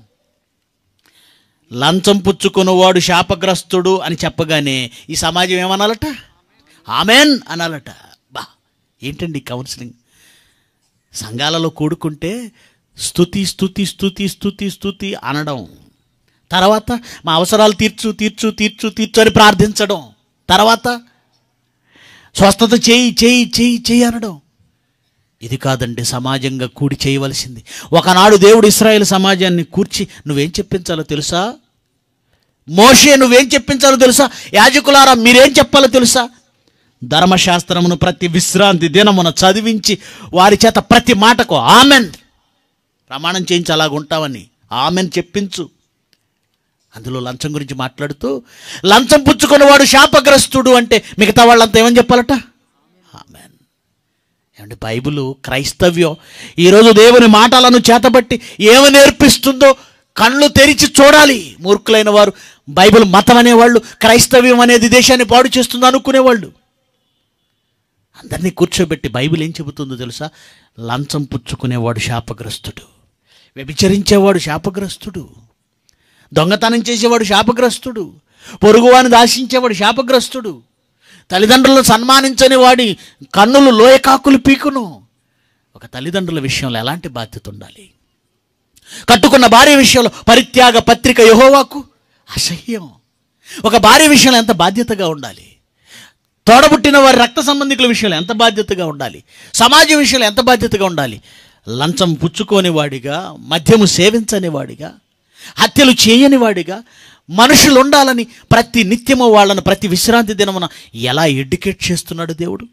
లంచం పుచ్చుకున్నవాడు శాపగ్రస్తుడు అని చెప్పగానే ఈ సమాజం ఏమనాలట ఆమెన్ అనాలట బా ఏంటండి కౌన్సిలింగ్ సంఘాలలో కూడుకుంటే స్థుతి స్థుతి స్థుతి స్థుతి స్థుతి అనడం తర్వాత మా అవసరాలు తీర్చు తీర్చు తీర్చు తీర్చు అని ప్రార్థించడం తర్వాత స్వస్థత చేయి చేయి చేయి చేయి అనడం ఇది కాదండి సమాజంగా కూడి చేయవలసింది ఒకనాడు దేవుడు ఇస్రాయేల్ సమాజాన్ని కూర్చి నువ్వేం చెప్పించాలో తెలుసా మోషే నువ్వేం చెప్పించాలో తెలుసా యాజకులారా మీరేం చెప్పాలో తెలుసా ధర్మశాస్త్రమును ప్రతి విశ్రాంతి దినమున చదివించి వారి చేత ప్రతి మాటకు ఆమెన్ ప్రమాణం చేయించి అలాగ ఉంటావని ఆమెన్ చెప్పించు అందులో లంచం గురించి మాట్లాడుతూ లంచం పుచ్చుకున్నవాడు శాపగ్రస్తుడు అంటే మిగతా వాళ్ళంతా ఏమని చెప్పాలట ఆమెన్ ఏమంటే బైబిల్ క్రైస్తవ్యం ఈరోజు దేవుని మాటలను చేతబట్టి ఏమి నేర్పిస్తుందో కళ్ళు తెరిచి చూడాలి మూర్ఖులైన వారు బైబిల్ మతం అనేవాళ్ళు క్రైస్తవ్యం అనేది దేశాన్ని పాడు చేస్తుంది అనుకునేవాళ్ళు అందరినీ కూర్చోబెట్టి బైబిల్ ఏం చెబుతుందో తెలుసా లంచం పుచ్చుకునేవాడు శాపగ్రస్తుడు వ్యభిచరించేవాడు శాపగ్రస్తుడు దొంగతనం చేసేవాడు శాపగ్రస్తుడు పొరుగువాని దాశించేవాడు శాపగ్రస్తుడు తల్లిదండ్రులను సన్మానించని వాడి కన్నులు లోయకాకులు పీకును ఒక తల్లిదండ్రుల విషయంలో ఎలాంటి బాధ్యత ఉండాలి కట్టుకున్న భార్య విషయంలో పరిత్యాగ పత్రిక యహోవాకు అసహ్యం ఒక భార్య విషయంలో ఎంత బాధ్యతగా ఉండాలి తోడబుట్టిన వారి రక్త సంబంధికుల విషయంలో ఎంత బాధ్యతగా ఉండాలి సమాజం విషయంలో ఎంత బాధ్యతగా ఉండాలి లంచం పుచ్చుకోని వాడిగా మద్యము సేవించని వాడిగా హత్యలు చేయని వాడిగా మనుషులు ఉండాలని ప్రతి నిత్యము వాళ్ళను ప్రతి విశ్రాంతి దినమున ఎలా ఎడ్యుకేట్ చేస్తున్నాడు దేవుడు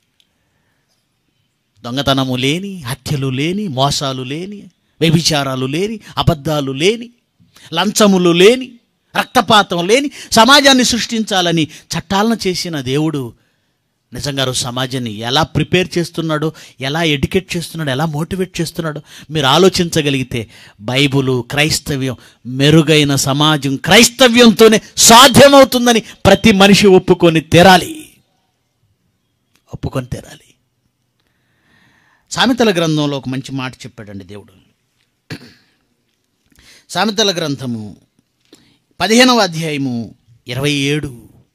దొంగతనము లేని హత్యలు లేని మోసాలు లేని వ్యభిచారాలు లేని అబద్ధాలు లేని లంచములు లేని రక్తపాతం లేని సమాజాన్ని సృష్టించాలని చట్టాలను చేసిన దేవుడు నిజంగా రోజు సమాజాన్ని ఎలా ప్రిపేర్ చేస్తున్నాడో ఎలా ఎడ్యుకేట్ చేస్తున్నాడో ఎలా మోటివేట్ చేస్తున్నాడో మీరు ఆలోచించగలిగితే బైబులు క్రైస్తవ్యం మెరుగైన సమాజం క్రైస్తవ్యంతోనే సాధ్యమవుతుందని ప్రతి మనిషి ఒప్పుకొని తెరాలి ఒప్పుకొని తెరాలి సామెతల గ్రంథంలో ఒక మంచి మాట చెప్పాడండి దేవుడు సామెతల గ్రంథము పదిహేనవ అధ్యాయము ఇరవై ఏడు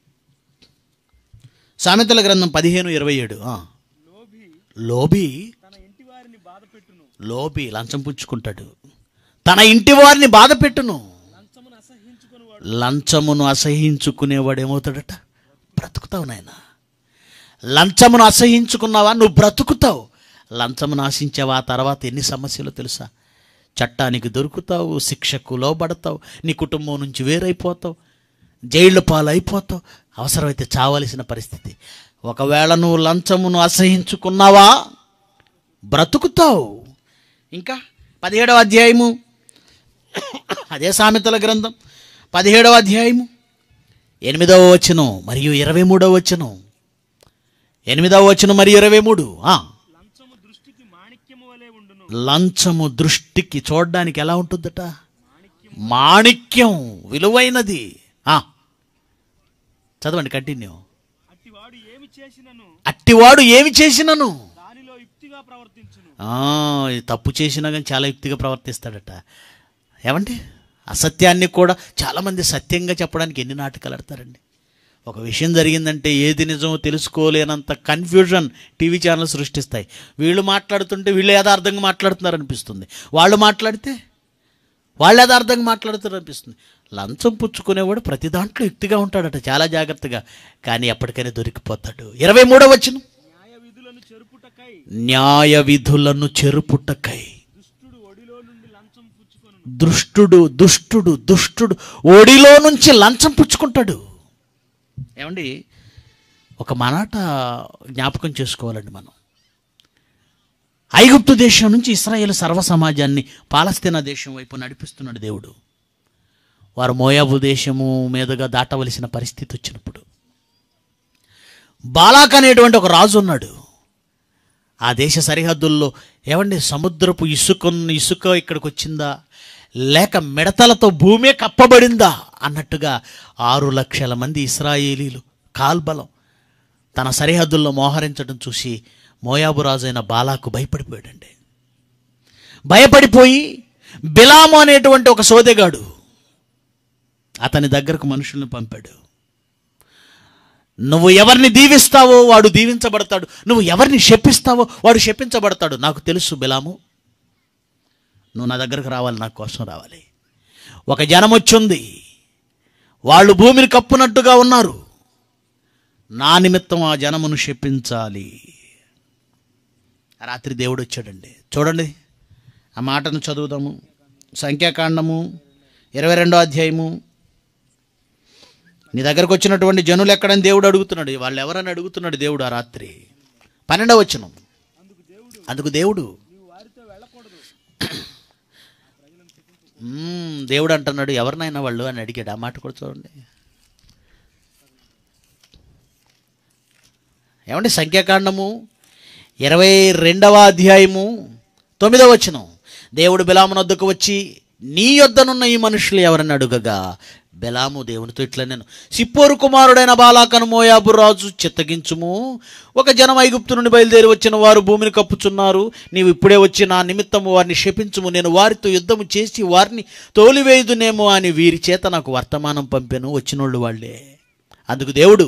సామెతల గ్రంథం పదిహేను ఇరవై ఏడు ఆ. లోభి లోబి తన ఇంటి వారిని బాధ పెట్టును లోబి లంచం పుచ్చుకుంటాడు తన ఇంటి వారిని బాధ పెట్టును లంచమును అసహించుకుని వాడు లంచమును అసహించుకునేవాడు ఏమవుతాడట బ్రతుకుతావు నాయన లంచమును అసహించుకున్నావా నువ్వు బ్రతుకుతావు లంచమును ఆశించావా ఆ తర్వాత ఎన్ని సమస్యలు తెలుసా చట్టానికి దొరుకుతావు శిక్షకు లోబడతావు నీ కుటుంబం నుంచి వేరైపోతావు జైళ్ళ పాలైపోతావు అవసరమైతే చావలసిన పరిస్థితి ఒకవేళ నువ్వు లంచమును అసహించుకున్నావా బ్రతుకుతావు ఇంకా పదిహేడవ అధ్యాయము అదే సామెతల గ్రంథం పదిహేడవ అధ్యాయము ఎనిమిదవ వచనం మరియు ఇరవై మూడవ వచనం ఎనిమిదవ వచనం మరియు ఇరవై మూడు ఆ. లంచము దృష్టికి మాణిక్యము వలె ఉండును లంచము దృష్టికి చూడడానికి ఎలా ఉంటుందట మాణిక్యం విలువైనది ఆ. చదవండి కంటిన్యూ అట్టివాడు ఏమి చేసినను అట్టివాడు ఏమి చేసినను దానిలో యుక్తిగా ప్రవర్తించును ఆ, ఈ తప్పు చేసినా కానీ చాలా యుక్తిగా ప్రవర్తిస్తాడట ఏమండి అసత్యాన్ని కూడా చాలామంది సత్యంగా చెప్పడానికి ఎన్ని నాటకాలు ఆడతారండి ఒక విషయం జరిగిందంటే ఏది నిజమో తెలుసుకోలేనంత కన్ఫ్యూజన్ టీవీ ఛానల్ సృష్టిస్తాయి వీళ్ళు మాట్లాడుతుంటే వీళ్ళు యథార్థంగా మాట్లాడుతున్నారు అనిపిస్తుంది వాళ్ళు మాట్లాడితే వాళ్ళు యథార్థంగా మాట్లాడుతున్నారు అనిపిస్తుంది లంచం పుచ్చుకునేవాడు ప్రతి దాంట్లో యుక్తిగా ఉంటాడట చాలా జాగ్రత్తగా కానీ ఎప్పటికైనా దొరికిపోతాడు ఇరవై మూడవ వచ్చిన న్యాయ విధులను చెరుపుటకై న్యాయ విధులను చెరుపుటకై దుష్టుడు ఒడిలో నుండి లంచం పుచ్చుకొను దుష్టుడు దుష్టుడు దుష్టుడు ఒడిలో నుంచి లంచం పుచ్చుకుంటాడు ఏమండి ఒక మనాట జ్ఞాపకం చేసుకోవాలండి మనం ఐగుప్తు దేశం నుంచి ఇస్రాయేల్ సర్వ సమాజాన్ని పాలస్తీనా దేశం వైపు నడిపిస్తున్నాడు దేవుడు వారు మోయాబు దేశము మీదుగా దాటవలసిన పరిస్థితి వచ్చినప్పుడు బాలాక్ అనేటువంటి ఒక రాజు ఉన్నాడు ఆ దేశ సరిహద్దుల్లో ఏమండి సముద్రపు ఇసుక ఇసుక ఇక్కడికి వచ్చిందా లేక మిడతలతో భూమే కప్పబడిందా అన్నట్టుగా ఆరు లక్షల మంది ఇస్రాయేలీలు కాల్బలం తన సరిహద్దుల్లో మోహరించడం చూసి మోయాబు రాజైన బాలాకు భయపడిపోయాడండి భయపడిపోయి బిలాము అనేటువంటి ఒక సోదెగాడు అతని దగ్గరకు మనుషుల్ని పంపాడు నువ్వు ఎవరిని దీవిస్తావో వాడు దీవించబడతాడు నువ్వు ఎవరిని శపిస్తావో వాడు శపించబడతాడు నాకు తెలుసు బిలాము నువ్వు నా దగ్గరకు రావాలి నా కోసం రావాలి ఒక జనం వచ్చింది వాళ్ళు భూమిని కప్పునట్టుగా ఉన్నారు నా నిమిత్తం ఆ జనమును శపించాలి రాత్రి దేవుడు వచ్చాడండి చూడండి ఆ మాటను చదువుదాము సంఖ్యాకాండము ఇరవై రెండో అధ్యాయము నీ దగ్గరకు వచ్చినటువంటి జనులు ఎక్కడని దేవుడు అడుగుతున్నాడు వాళ్ళు ఎవరని అడుగుతున్నాడు దేవుడు ఆ రాత్రి పన్నెండవ వచ్చిన అందుకు దేవుడు నీవు వారితో వెళ్ళకూడదు "మ్మ్, దేవుడు అంటున్నాడు ఎవరినైనా వాళ్ళు అని అడిగాడు ఆ మాట కూడా చూడండి ఏమండి సంఖ్యాకాండము ఇరవై రెండవ అధ్యాయము తొమ్మిదవ వచనం దేవుడు బిలామున వద్దకు వచ్చి నీ యొద్దనున్న ఈ మనుషులు ఎవరని అడుగగా బెలాము దేవునితో ఇట్లా నేను సిప్పోరు కుమారుడైన బాలాకను మోయాబు రాజు చిత్తగించుము ఒక జనం ఐగుప్తు నుండి బయలుదేరి వచ్చిన వారు భూమిని కప్పుచున్నారు నీవు ఇప్పుడే వచ్చి నా నిమిత్తము వారిని శపించుము నేను వారితో యుద్ధము చేసి వారిని తోలివేయుదునేమో అని వీరి చేత నాకు వర్తమానం పంపాను వచ్చినోళ్ళు వాళ్ళే అందుకు దేవుడు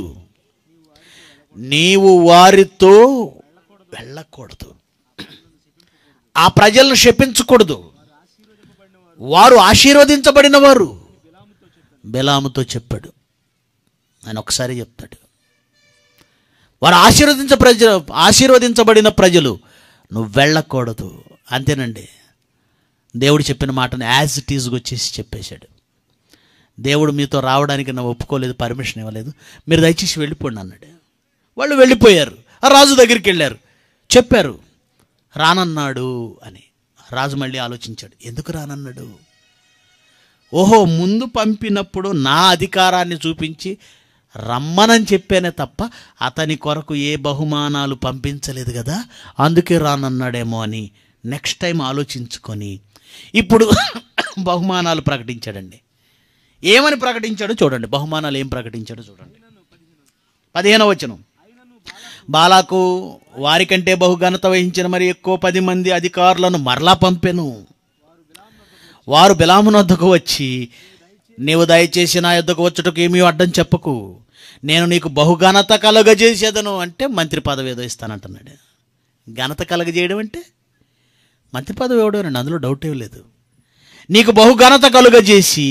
నీవు వారితో వెళ్ళకూడదు ఆ ప్రజలను శపించకూడదు వారు ఆశీర్వదించబడిన వారు బెలాముతో చెప్పాడు ఆయన ఒకసారి చెప్తాడు వారు ఆశీర్వదించ ప్రజ ఆశీర్వదించబడిన ప్రజలు నువ్వు వెళ్ళకూడదు అంతేనండి దేవుడు చెప్పిన మాటను యాజ్ ఇట్ ఈజ్గా వచ్చేసి చెప్పేశాడు దేవుడు మీతో రావడానికి నా ఒప్పుకోలేదు పర్మిషన్ ఇవ్వలేదు మీరు దయచేసి వెళ్ళిపోండి అన్నాడు వాళ్ళు వెళ్ళిపోయారు ఆ రాజు దగ్గరికి వెళ్ళారు చెప్పారు రానన్నాడు అని రాజు మళ్ళీ ఆలోచించాడు ఎందుకు రానన్నాడు ఓహో ముందు పంపినప్పుడు నా అధికారాన్ని చూపించి రమ్మనని చెప్పానే తప్ప అతని కొరకు ఏ బహుమానాలు పంపించలేదు కదా అందుకే రానన్నాడేమో అని నెక్స్ట్ టైం ఆలోచించుకొని ఇప్పుడు బహుమానాలు ప్రకటించాడండి ఏమని ప్రకటించాడో చూడండి బహుమానాలు ఏం ప్రకటించాడో చూడండి పదిహేనవ వచనం బాలాకు వారికంటే బహుఘనత వహించిన మరి ఎక్కువ పది మంది అధికారులను మరలా పంపెను వారు బిలామునొద్దకు వచ్చి నీవు దయచేసి నా యొద్దకు వచ్చుటకు ఏమీ అడ్డం చెప్పకు నేను నీకు బహుఘనత కలగజేసేదను అంటే మంత్రి పదవి ఏదో ఇస్తానంటున్నాడు ఘనత కలగజేయడం అంటే మంత్రి పదవి ఇవ్వడం అందులో డౌట్ ఏం లేదు నీకు బహుఘనత కలుగజేసి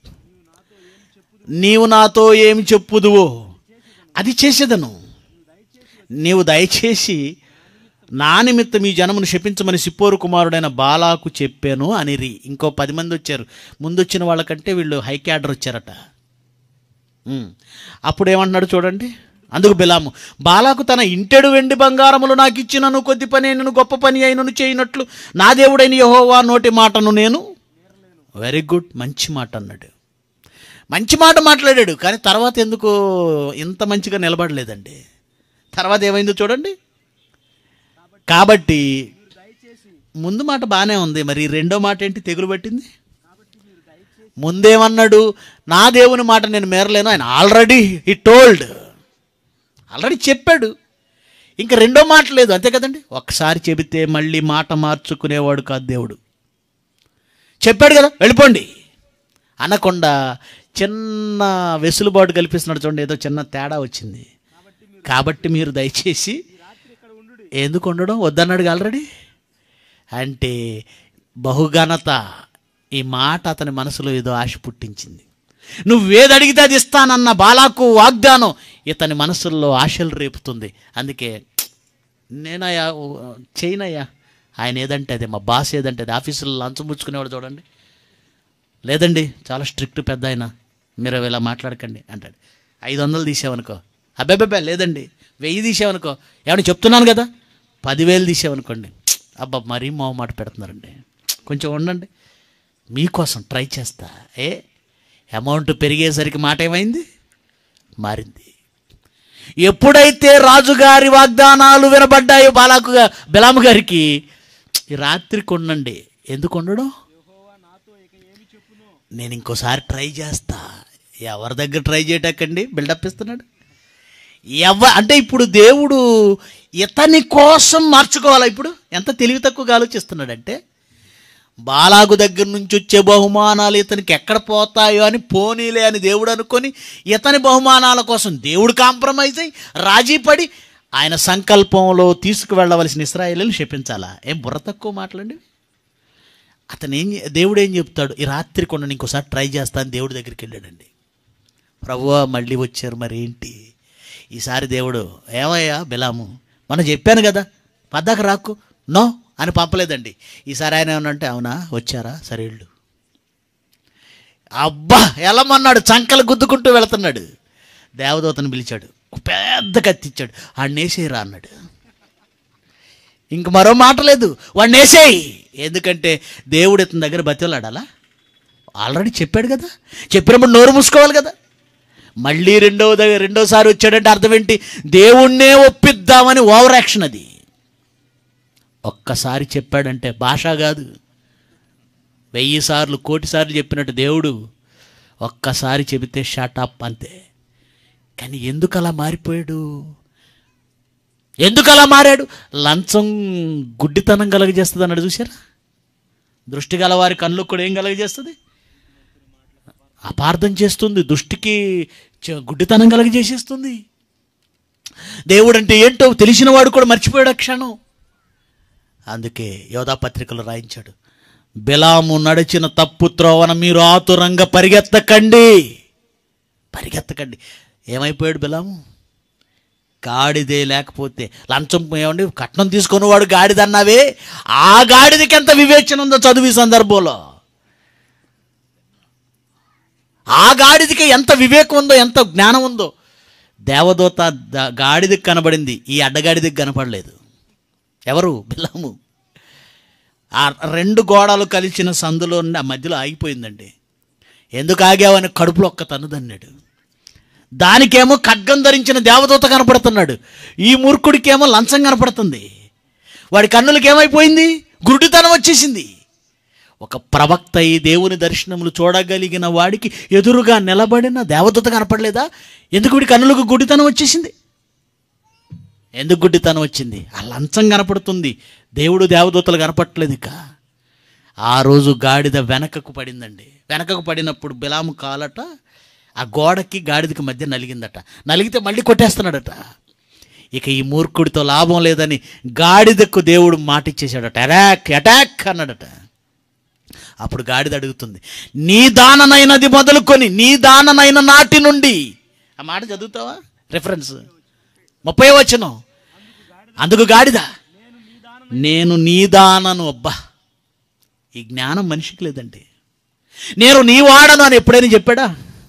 నీవు నాతో ఏమి చెప్పుదువో అది చేసేదను నీవు దయచేసి నా నిమిత్తం ఈ జనమును శపించమని సిప్పోరు కుమారుడైన బాలాకు చెప్పాను అనిరి ఇంకో పది మంది వచ్చారు ముందు వచ్చిన వాళ్ళకంటే వీళ్ళు హై క్యాడర్ వచ్చారట ఉమ్. అప్పుడు ఏమంటున్నాడు చూడండి అందుకు బిలాము బాలాకు తన ఇంటెడు వెండి బంగారములు నాకు ఇచ్చినను కొద్ది పని అయినను గొప్ప పని అయినను చేయనట్లు నా దేవుడైన యహోవా నోటి మాటను నేను వెరీ గుడ్ మంచి మాట అన్నాడు మంచి మాట మాట్లాడాడు కానీ తర్వాత ఎందుకు ఇంత మంచిగా నిలబడలేదండి తర్వాత ఏమైందో చూడండి కాబట్టి ముందు మాట బాగానే ఉంది మరి రెండో మాట ఏంటి తెగులు పట్టింది ముందేమన్నాడు నా దేవుని మాట నేను మేరలేను ఆయన ఆల్రెడీ హీ టోల్డ్ ఆల్రెడీ చెప్పాడు ఇంకా రెండో మాట లేదు అంతే కదండి ఒక్కసారి చెబితే మళ్ళీ మాట మార్చుకునేవాడు కాదు దేవుడు చెప్పాడు కదా వెళ్ళిపోండి అనకుండా చిన్న వెసులుబాటు కల్పిస్తున్నాడు చూడండి ఏదో చిన్న తేడా వచ్చింది కాబట్టి మీరు దయచేసి ఎందుకు ఉండడం వద్దన్నాడు ఆల్రెడీ అంటే బహుఘనత ఈ మాట అతని మనసులో ఏదో ఆశ పుట్టించింది నువ్వేది అడిగితే అది ఇస్తానన్న బాలాకు వాగ్దానం ఇతని మనసుల్లో ఆశలు రేపుతుంది అందుకే నేనయ్యా ఓ, చేయనయ్యా ఆయన ఏదంటే అదే మా బాస్ ఏదంటే అది ఆఫీసులో లంచం పుచ్చుకునేవాడు చూడండి లేదండి చాలా స్ట్రిక్ట్ పెద్ద ఆయన మీరు ఇలా మాట్లాడకండి అంటాడు ఐదు వందలు తీసావనుకో అబ్బాబ్బా లేదండి వెయ్యి తీసావనుకో ఏమన్నా చెప్తున్నాను కదా పదివేలు తీసావనుకోండి అబ్బా మరీ మొహమాట పెడుతున్నారండి కొంచెం ఉండండి మీకోసం ట్రై చేస్తా ఏ అమౌంట్ పెరిగేసరికి మాట ఏమైంది మారింది ఎప్పుడైతే రాజుగారి వాగ్దానాలు వినబడ్డాయో బాలాకు గా- బిలాము గారికి ఈ రాత్రికి ఉండండి ఎందుకు ఉండడం నేను ఇంకోసారి ట్రై చేస్తా ఎవరి దగ్గర ట్రై చేయటాకండి బిల్డప్ ఇస్తున్నాడు ఎవ అంటే ఇప్పుడు దేవుడు ఇతని కోసం మార్చుకోవాలా ఇప్పుడు ఎంత తెలివి తక్కువగా ఆలోచిస్తున్నాడంటే బాలాగు దగ్గర నుంచి వచ్చే బహుమానాలు ఇతనికి ఎక్కడ పోతాయో అని పోనీలే అని దేవుడు అనుకొని ఇతని బహుమానాల కోసం దేవుడు కాంప్రమైజ్ అయ్యి రాజీ పడి ఆయన సంకల్పంలో తీసుకువెళ్ళవలసిన ఇస్రాయేలీలు శపించాలా ఏం బుర్ర తక్కువ మాటలండి అతను ఏం చే- దేవుడు ఏం చెప్తాడు ఈ రాత్రి కొండ ఇంకోసారి ట్రై చేస్తాను దేవుడి దగ్గరికి వెళ్ళాడండి ప్రభువా మళ్ళీ వచ్చారు మరి ఏంటి ఈసారి దేవుడు ఏమయ్యా బిలాము మనం చెప్పాను కదా పద్దాక రాకు నో అని పంపలేదండి ఈసారి ఆయన ఏమన్నంటే అవునా వచ్చారా సరే వెళ్ళు అబ్బా వెళ్ళమన్నాడు చంకలు గుద్దుకుంటూ వెళుతున్నాడు దేవదూతను పిలిచాడు ఒక పెద్ద కత్తిచ్చాడు ఆడిని వేసేయరా అన్నాడు ఇంక మరో మాట లేదు వాడిని వేసేయి ఎందుకంటే దేవుడు ఇతని దగ్గర బతిలాడాలా ఆల్రెడీ చెప్పాడు కదా చెప్పినప్పుడు నోరు మూసుకోవాలి కదా మళ్ళీ రెండో దగ్గర రెండోసారి వచ్చాడంటే అర్థం ఏంటి దేవుణ్ణే ఒప్పిద్దామని ఓవర్ యాక్షన్ అది ఒక్కసారి చెప్పాడంటే భాష కాదు వెయ్యి సార్లు కోటి సార్లు చెప్పినట్టు దేవుడు ఒక్కసారి చెబితే షాటప్ అంతే కానీ ఎందుకు అలా మారిపోయాడు ఎందుకు అలా మారాడు లంచం గుడ్డితనం కలగజేస్తుంది అన్నాడు చూసారా దృష్టి గల వారి కళ్ళు కూడా ఏం కలగజేస్తుంది అపార్థం చేస్తుంది దృష్టికి చ- గుడ్డితనం కలగజేసేస్తుంది దేవుడు అంటే ఏంటో తెలిసిన వాడు కూడా మర్చిపోయాడు ఆ క్షణం అందుకే యోధా పత్రికలో రాయించాడు బిలాము నడిచిన తప్పు త్రోవన మీరు ఆతురంగా పరిగెత్తకండి పరిగెత్తకండి ఏమైపోయాడు బిలాము గాడిదే లేకపోతే లంచం ఏమండి కట్నం తీసుకున్నవాడు గాడిద అన్నావే ఆ గాడిదకి ఎంత వివేచన ఉందో చదువు ఈ సందర్భంలో ఆ గాడిదకి ఎంత వివేకం ఉందో ఎంత జ్ఞానం ఉందో దేవదూత ద- గాడిదకి కనబడింది ఈ అడ్డగాడిదకి కనపడలేదు ఎవరు బిలాము ఆ రెండు గోడలు కలిసిన సందులో ఉండి ఆ మధ్యలో ఆగిపోయిందండి ఎందుకు ఆగావని కడుపులో ఒక్క తన్నుదన్నాడు దానికేమో ఖడ్గం ధరించిన దేవదూత కనపడుతున్నాడు ఈ మూర్ఖుడికేమో లంచం కనపడుతుంది వాడి కన్నులకి ఏమైపోయింది గురుడితనం వచ్చేసింది ఒక ప్రవక్త ఈ దేవుని దర్శనములు చూడగలిగిన వాడికి ఎదురుగా నిలబడిన దేవదూత కనపడలేదా ఎందుకు వీడి కన్నులకు గుడితనం వచ్చేసింది ఎందుకు గుడ్డితనం వచ్చింది ఆ లంచం కనపడుతుంది దేవుడు దేవదూతలు కనపడట్లేదు ఇక ఆ రోజు గాడిద వెనకకు పడిందండి వెనకకు పడినప్పుడు బిలాము కాలట ఆ గోడకి గాడిదకి మధ్య నలిగిందట నలిగితే మళ్ళీ కొట్టేస్తున్నాడట ఇక ఈ మూర్ఖుడితో లాభం లేదని గాడిదకు దేవుడు మాట ఇచ్చేశాడట అటాక్ అటాక్ అన్నాడట అప్పుడు గాడిద అడుగుతుంది నీ దాననైనది మొదలుకొని నీ దాననైన నాటి నుండి ఆ మాట చదువుతావా రిఫరెన్స్ ముప్పై వచనం అందుకు గాడిద నేను నీ దానను అబ్బా ఈ జ్ఞానం మనిషికి లేదండి నేను నీ వాడను అని ఎప్పుడైనా చెప్పాడా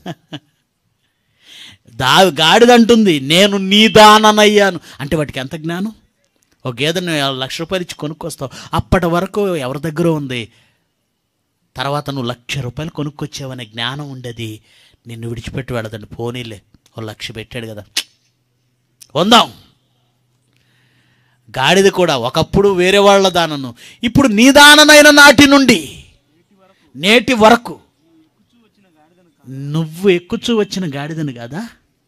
దా గాడిద అంటుంది నేను నీ దాననయ్యాను అంటే వాటికి ఎంత జ్ఞానం ఒక గేదెను లక్ష రూపాయలు ఇచ్చి కొనుక్కొస్తావు అప్పటి వరకు ఎవరి దగ్గర ఉంది తర్వాత నువ్వు లక్ష రూపాయలు కొనుక్కొచ్చావనే జ్ఞానం ఉండేది నిన్ను విడిచిపెట్టి వెళ్ళదండి పోనీలే ఓ లక్ష పెట్టాడు కదా వందాం గాడిద కూడా ఒకప్పుడు వేరే వాళ్ళ దానను ఇప్పుడు నీ దాననైన నాటి నుండి నేటి వరకు నువ్వు ఎక్కుచూ వచ్చిన గాడిదని కాదా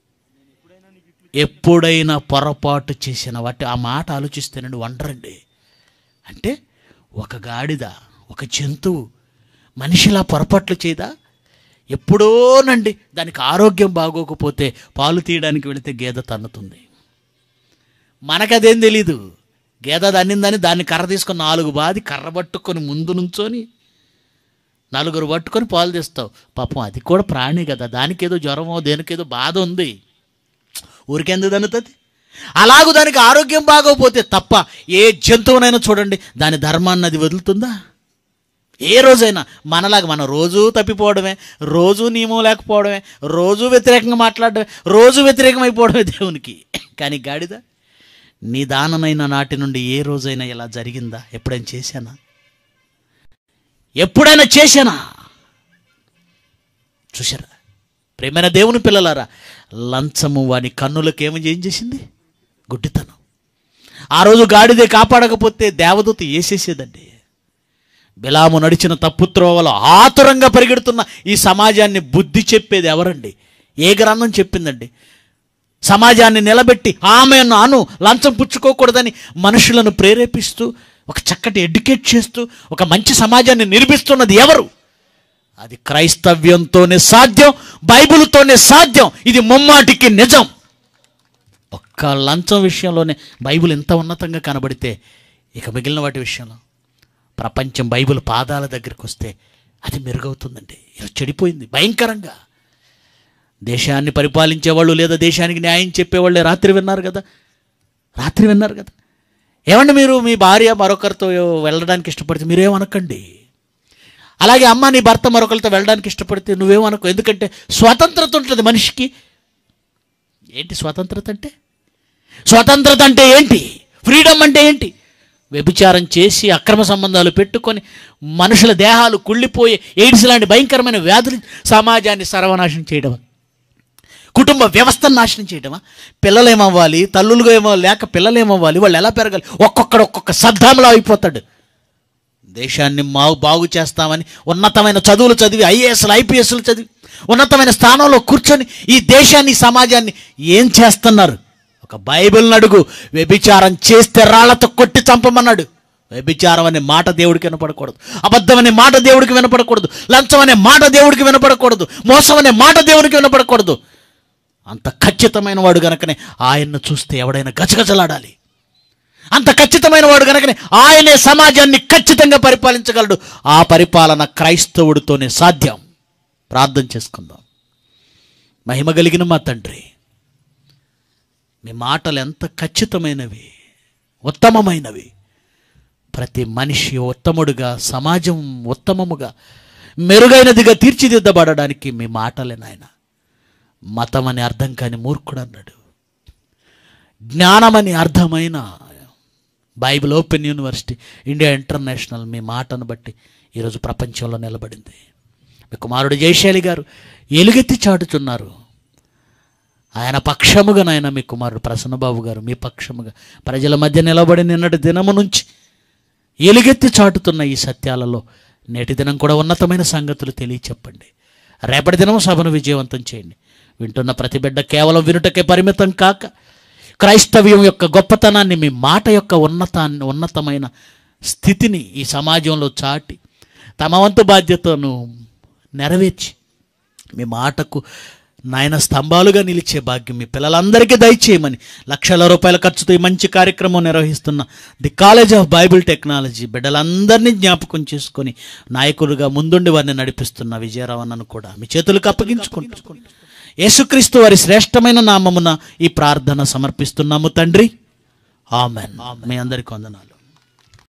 ఎప్పుడైనా పొరపాటు చేసిన వాటి ఆ మాట ఆలోచిస్తేనండి వండరండి అంటే ఒక గాడిద ఒక జంతువు మనిషిలా పొరపాట్లు చేయదా ఎప్పుడోనండి దానికి ఆరోగ్యం బాగోకపోతే పాలు తీయడానికి వెళితే గేదె తన్నుతుంది మనకదేం తెలీదు గేదె దన్నిందని దాన్ని కర్ర తీసుకొని నాలుగు బాది కర్ర పట్టుకొని ముందు నుంచొని నలుగురు పట్టుకొని పాలు తీస్తావు పాపం అది కూడా ప్రాణి కదా దానికి ఏదో జ్వరమో దేనికేదో బాధ ఉంది ఊరికెందుకు దన్నుతుంది అలాగూ దానికి ఆరోగ్యం బాగోపోతే తప్ప ఏ జంతువునైనా చూడండి దాని ధర్మాన్ని అది వదులుతుందా ఏ రోజైనా మనలాగా మనం రోజూ తప్పిపోవడమే రోజూ నియమం లేకపోవడమే రోజూ వ్యతిరేకంగా మాట్లాడడమే రోజు వ్యతిరేకమైపోవడమే దేవునికి కానీ గాడిద నీ దాననైన నాటి నుండి ఏ రోజైనా ఇలా జరిగిందా ఎప్పుడైనా చేశానా ఎప్పుడైనా చేశానా చూసారా ప్రేమైన దేవుని పిల్లలారా లంచము వాని కన్నులకు ఏమి ఏం చేసింది గుడ్డితనం ఆ రోజు గాడిదే కాపాడకపోతే దేవదూత వేసేసేదండి బిలాము నడిచిన తప్పుత్రోవలో ఆతురంగా పరిగెడుతున్న ఈ సమాజాన్ని బుద్ధి చెప్పేది ఎవరండి ఏ గ్రంథం చెప్పిందండి సమాజాన్ని నిలబెట్టి ఆమె నాను లంచం పుచ్చుకోకూడదని మనుషులను ప్రేరేపిస్తూ ఒక చక్కటి ఎడ్యుకేట్ చేస్తూ ఒక మంచి సమాజాన్ని నిర్మిస్తున్నది ఎవరు అది క్రైస్తవ్యంతోనే సాధ్యం బైబిల్తోనే సాధ్యం ఇది ముమ్మాటికి నిజం ఒక్క లంచం విషయంలోనే బైబిల్ ఎంత ఉన్నతంగా కనబడితే ఇక మిగిలిన వాటి విషయంలో ప్రపంచం బైబిల్ పాదాల దగ్గరికి వస్తే అది మెరుగవుతుందండి ఇలా చెడిపోయింది భయంకరంగా దేశాన్ని పరిపాలించేవాళ్ళు లేదా దేశానికి న్యాయం చెప్పేవాళ్ళే రాత్రి విన్నారు కదా రాత్రి విన్నారు కదా ఏమండి మీరు మీ భార్య మరొకరితో వెళ్ళడానికి ఇష్టపడితే మీరేమనకండి అలాగే అమ్మ నీ భర్త మరొకరితో వెళ్ళడానికి ఇష్టపడితే నువ్వేమనుకో ఎందుకంటే స్వతంత్రత ఉంటుంది మనిషికి ఏంటి స్వతంత్రత అంటే స్వతంత్రత అంటే ఏంటి ఫ్రీడమ్ అంటే ఏంటి వ్యభిచారం చేసి అక్రమ సంబంధాలు పెట్టుకొని మనుషుల దేహాలు కుళ్ళిపోయి ఎయిడ్స్ లాంటి భయంకరమైన వ్యాధులు సమాజాన్ని సర్వనాశనం చేయడం కుటుంబ వ్యవస్థను నాశనం చేయడమా పిల్లలు ఏమవ్వాలి తల్లులుగా ఏమో లేక పిల్లలు ఏమవ్వాలి వాళ్ళు ఎలా పెరగాలి ఒక్కొక్కడు ఒక్కొక్క సద్దాంలో అయిపోతాడు దేశాన్ని మా బాగు చేస్తామని ఉన్నతమైన చదువులు చదివి ఐఏఎస్లు ఐపీఎస్లు చదివి ఉన్నతమైన స్థానంలో కూర్చొని ఈ దేశాన్ని సమాజాన్ని ఏం చేస్తున్నారు ఒక బైబిల్ని అడుగు వ్యభిచారం చేస్తే రాళ్లతో కొట్టి చంపమన్నాడు వ్యభిచారం అనే మాట దేవుడికి వినపడకూడదు అబద్ధం అనే మాట దేవుడికి వినపడకూడదు లంచం అనే మాట దేవుడికి వినపడకూడదు మోసం అనే మాట దేవుడికి వినపడకూడదు అంత ఖచ్చితమైన వాడు గనకనే ఆయన్ను చూస్తే ఎవడైనా గజగజలాడాలి అంత ఖచ్చితమైన వాడు కనుకనే ఆయనే సమాజాన్ని ఖచ్చితంగా పరిపాలించగలడు ఆ పరిపాలన క్రైస్తవుడితోనే సాధ్యం ప్రార్థన చేసుకుందాం మహిమ కలిగిన మా తండ్రి మీ మాటలు ఎంత ఖచ్చితమైనవి ఉత్తమమైనవి ప్రతి మనిషి ఉత్తముడుగా సమాజం ఉత్తమముగా మెరుగైనదిగా తీర్చిదిద్దబడడానికి మీ మాటలే నాయన మతం అని అర్థం కాని మూర్ఖుడు అన్నాడు జ్ఞానమని అర్థమైన Bible open university India international మీ మాటను బట్టి ఈరోజు ప్రపంచంలో నిలబడింది మీ కుమారుడు జయశాలి గారు ఎలుగెత్తి చాటుచున్నారు ఆయన పక్షముగా నాయన మీ కుమారుడు ప్రసన్నబాబు గారు మీ పక్షముగా ప్రజల మధ్య నిలబడి నిన్నటి దినము నుంచి ఎలుగెత్తి చాటుతున్న ఈ సత్యాలలో నేటి దినం కూడా ఉన్నతమైన సంగతులు తెలియచెప్పండి రేపటి దినం సభను విజయవంతం చేయండి వింటున్న ప్రతి బిడ్డ కేవలం వినుటకే పరిమితం కాక క్రైస్తవ్యం యొక్క గొప్పతనాన్ని మీ మాట యొక్క ఉన్నతాన్ని ఉన్నతమైన స్థితిని ఈ సమాజంలో చాటి తమ వంతు బాధ్యతను నెరవేర్చి మీ మాటకు నాయన స్తంభాలుగా నిలిచే భాగ్యం మీ పిల్లలందరికీ దయచేయమని లక్షల రూపాయల ఖర్చుతో ఈ మంచి కార్యక్రమం నిర్వహిస్తున్న the college of Bible technology బిడ్డలందరినీ జ్ఞాపకం చేసుకొని నాయకులుగా ముందుండి వారిని నడిపిస్తున్న విజయరావణను కూడా మీ చేతులకు అప్పగించుకుంటూ యేసుక్రీస్తు వారి శ్రేష్టమైన నామమున ఈ ప్రార్థన సమర్పిస్తున్నాము తండ్రి ఆమెన్ మీ అందరికీ వందనాలు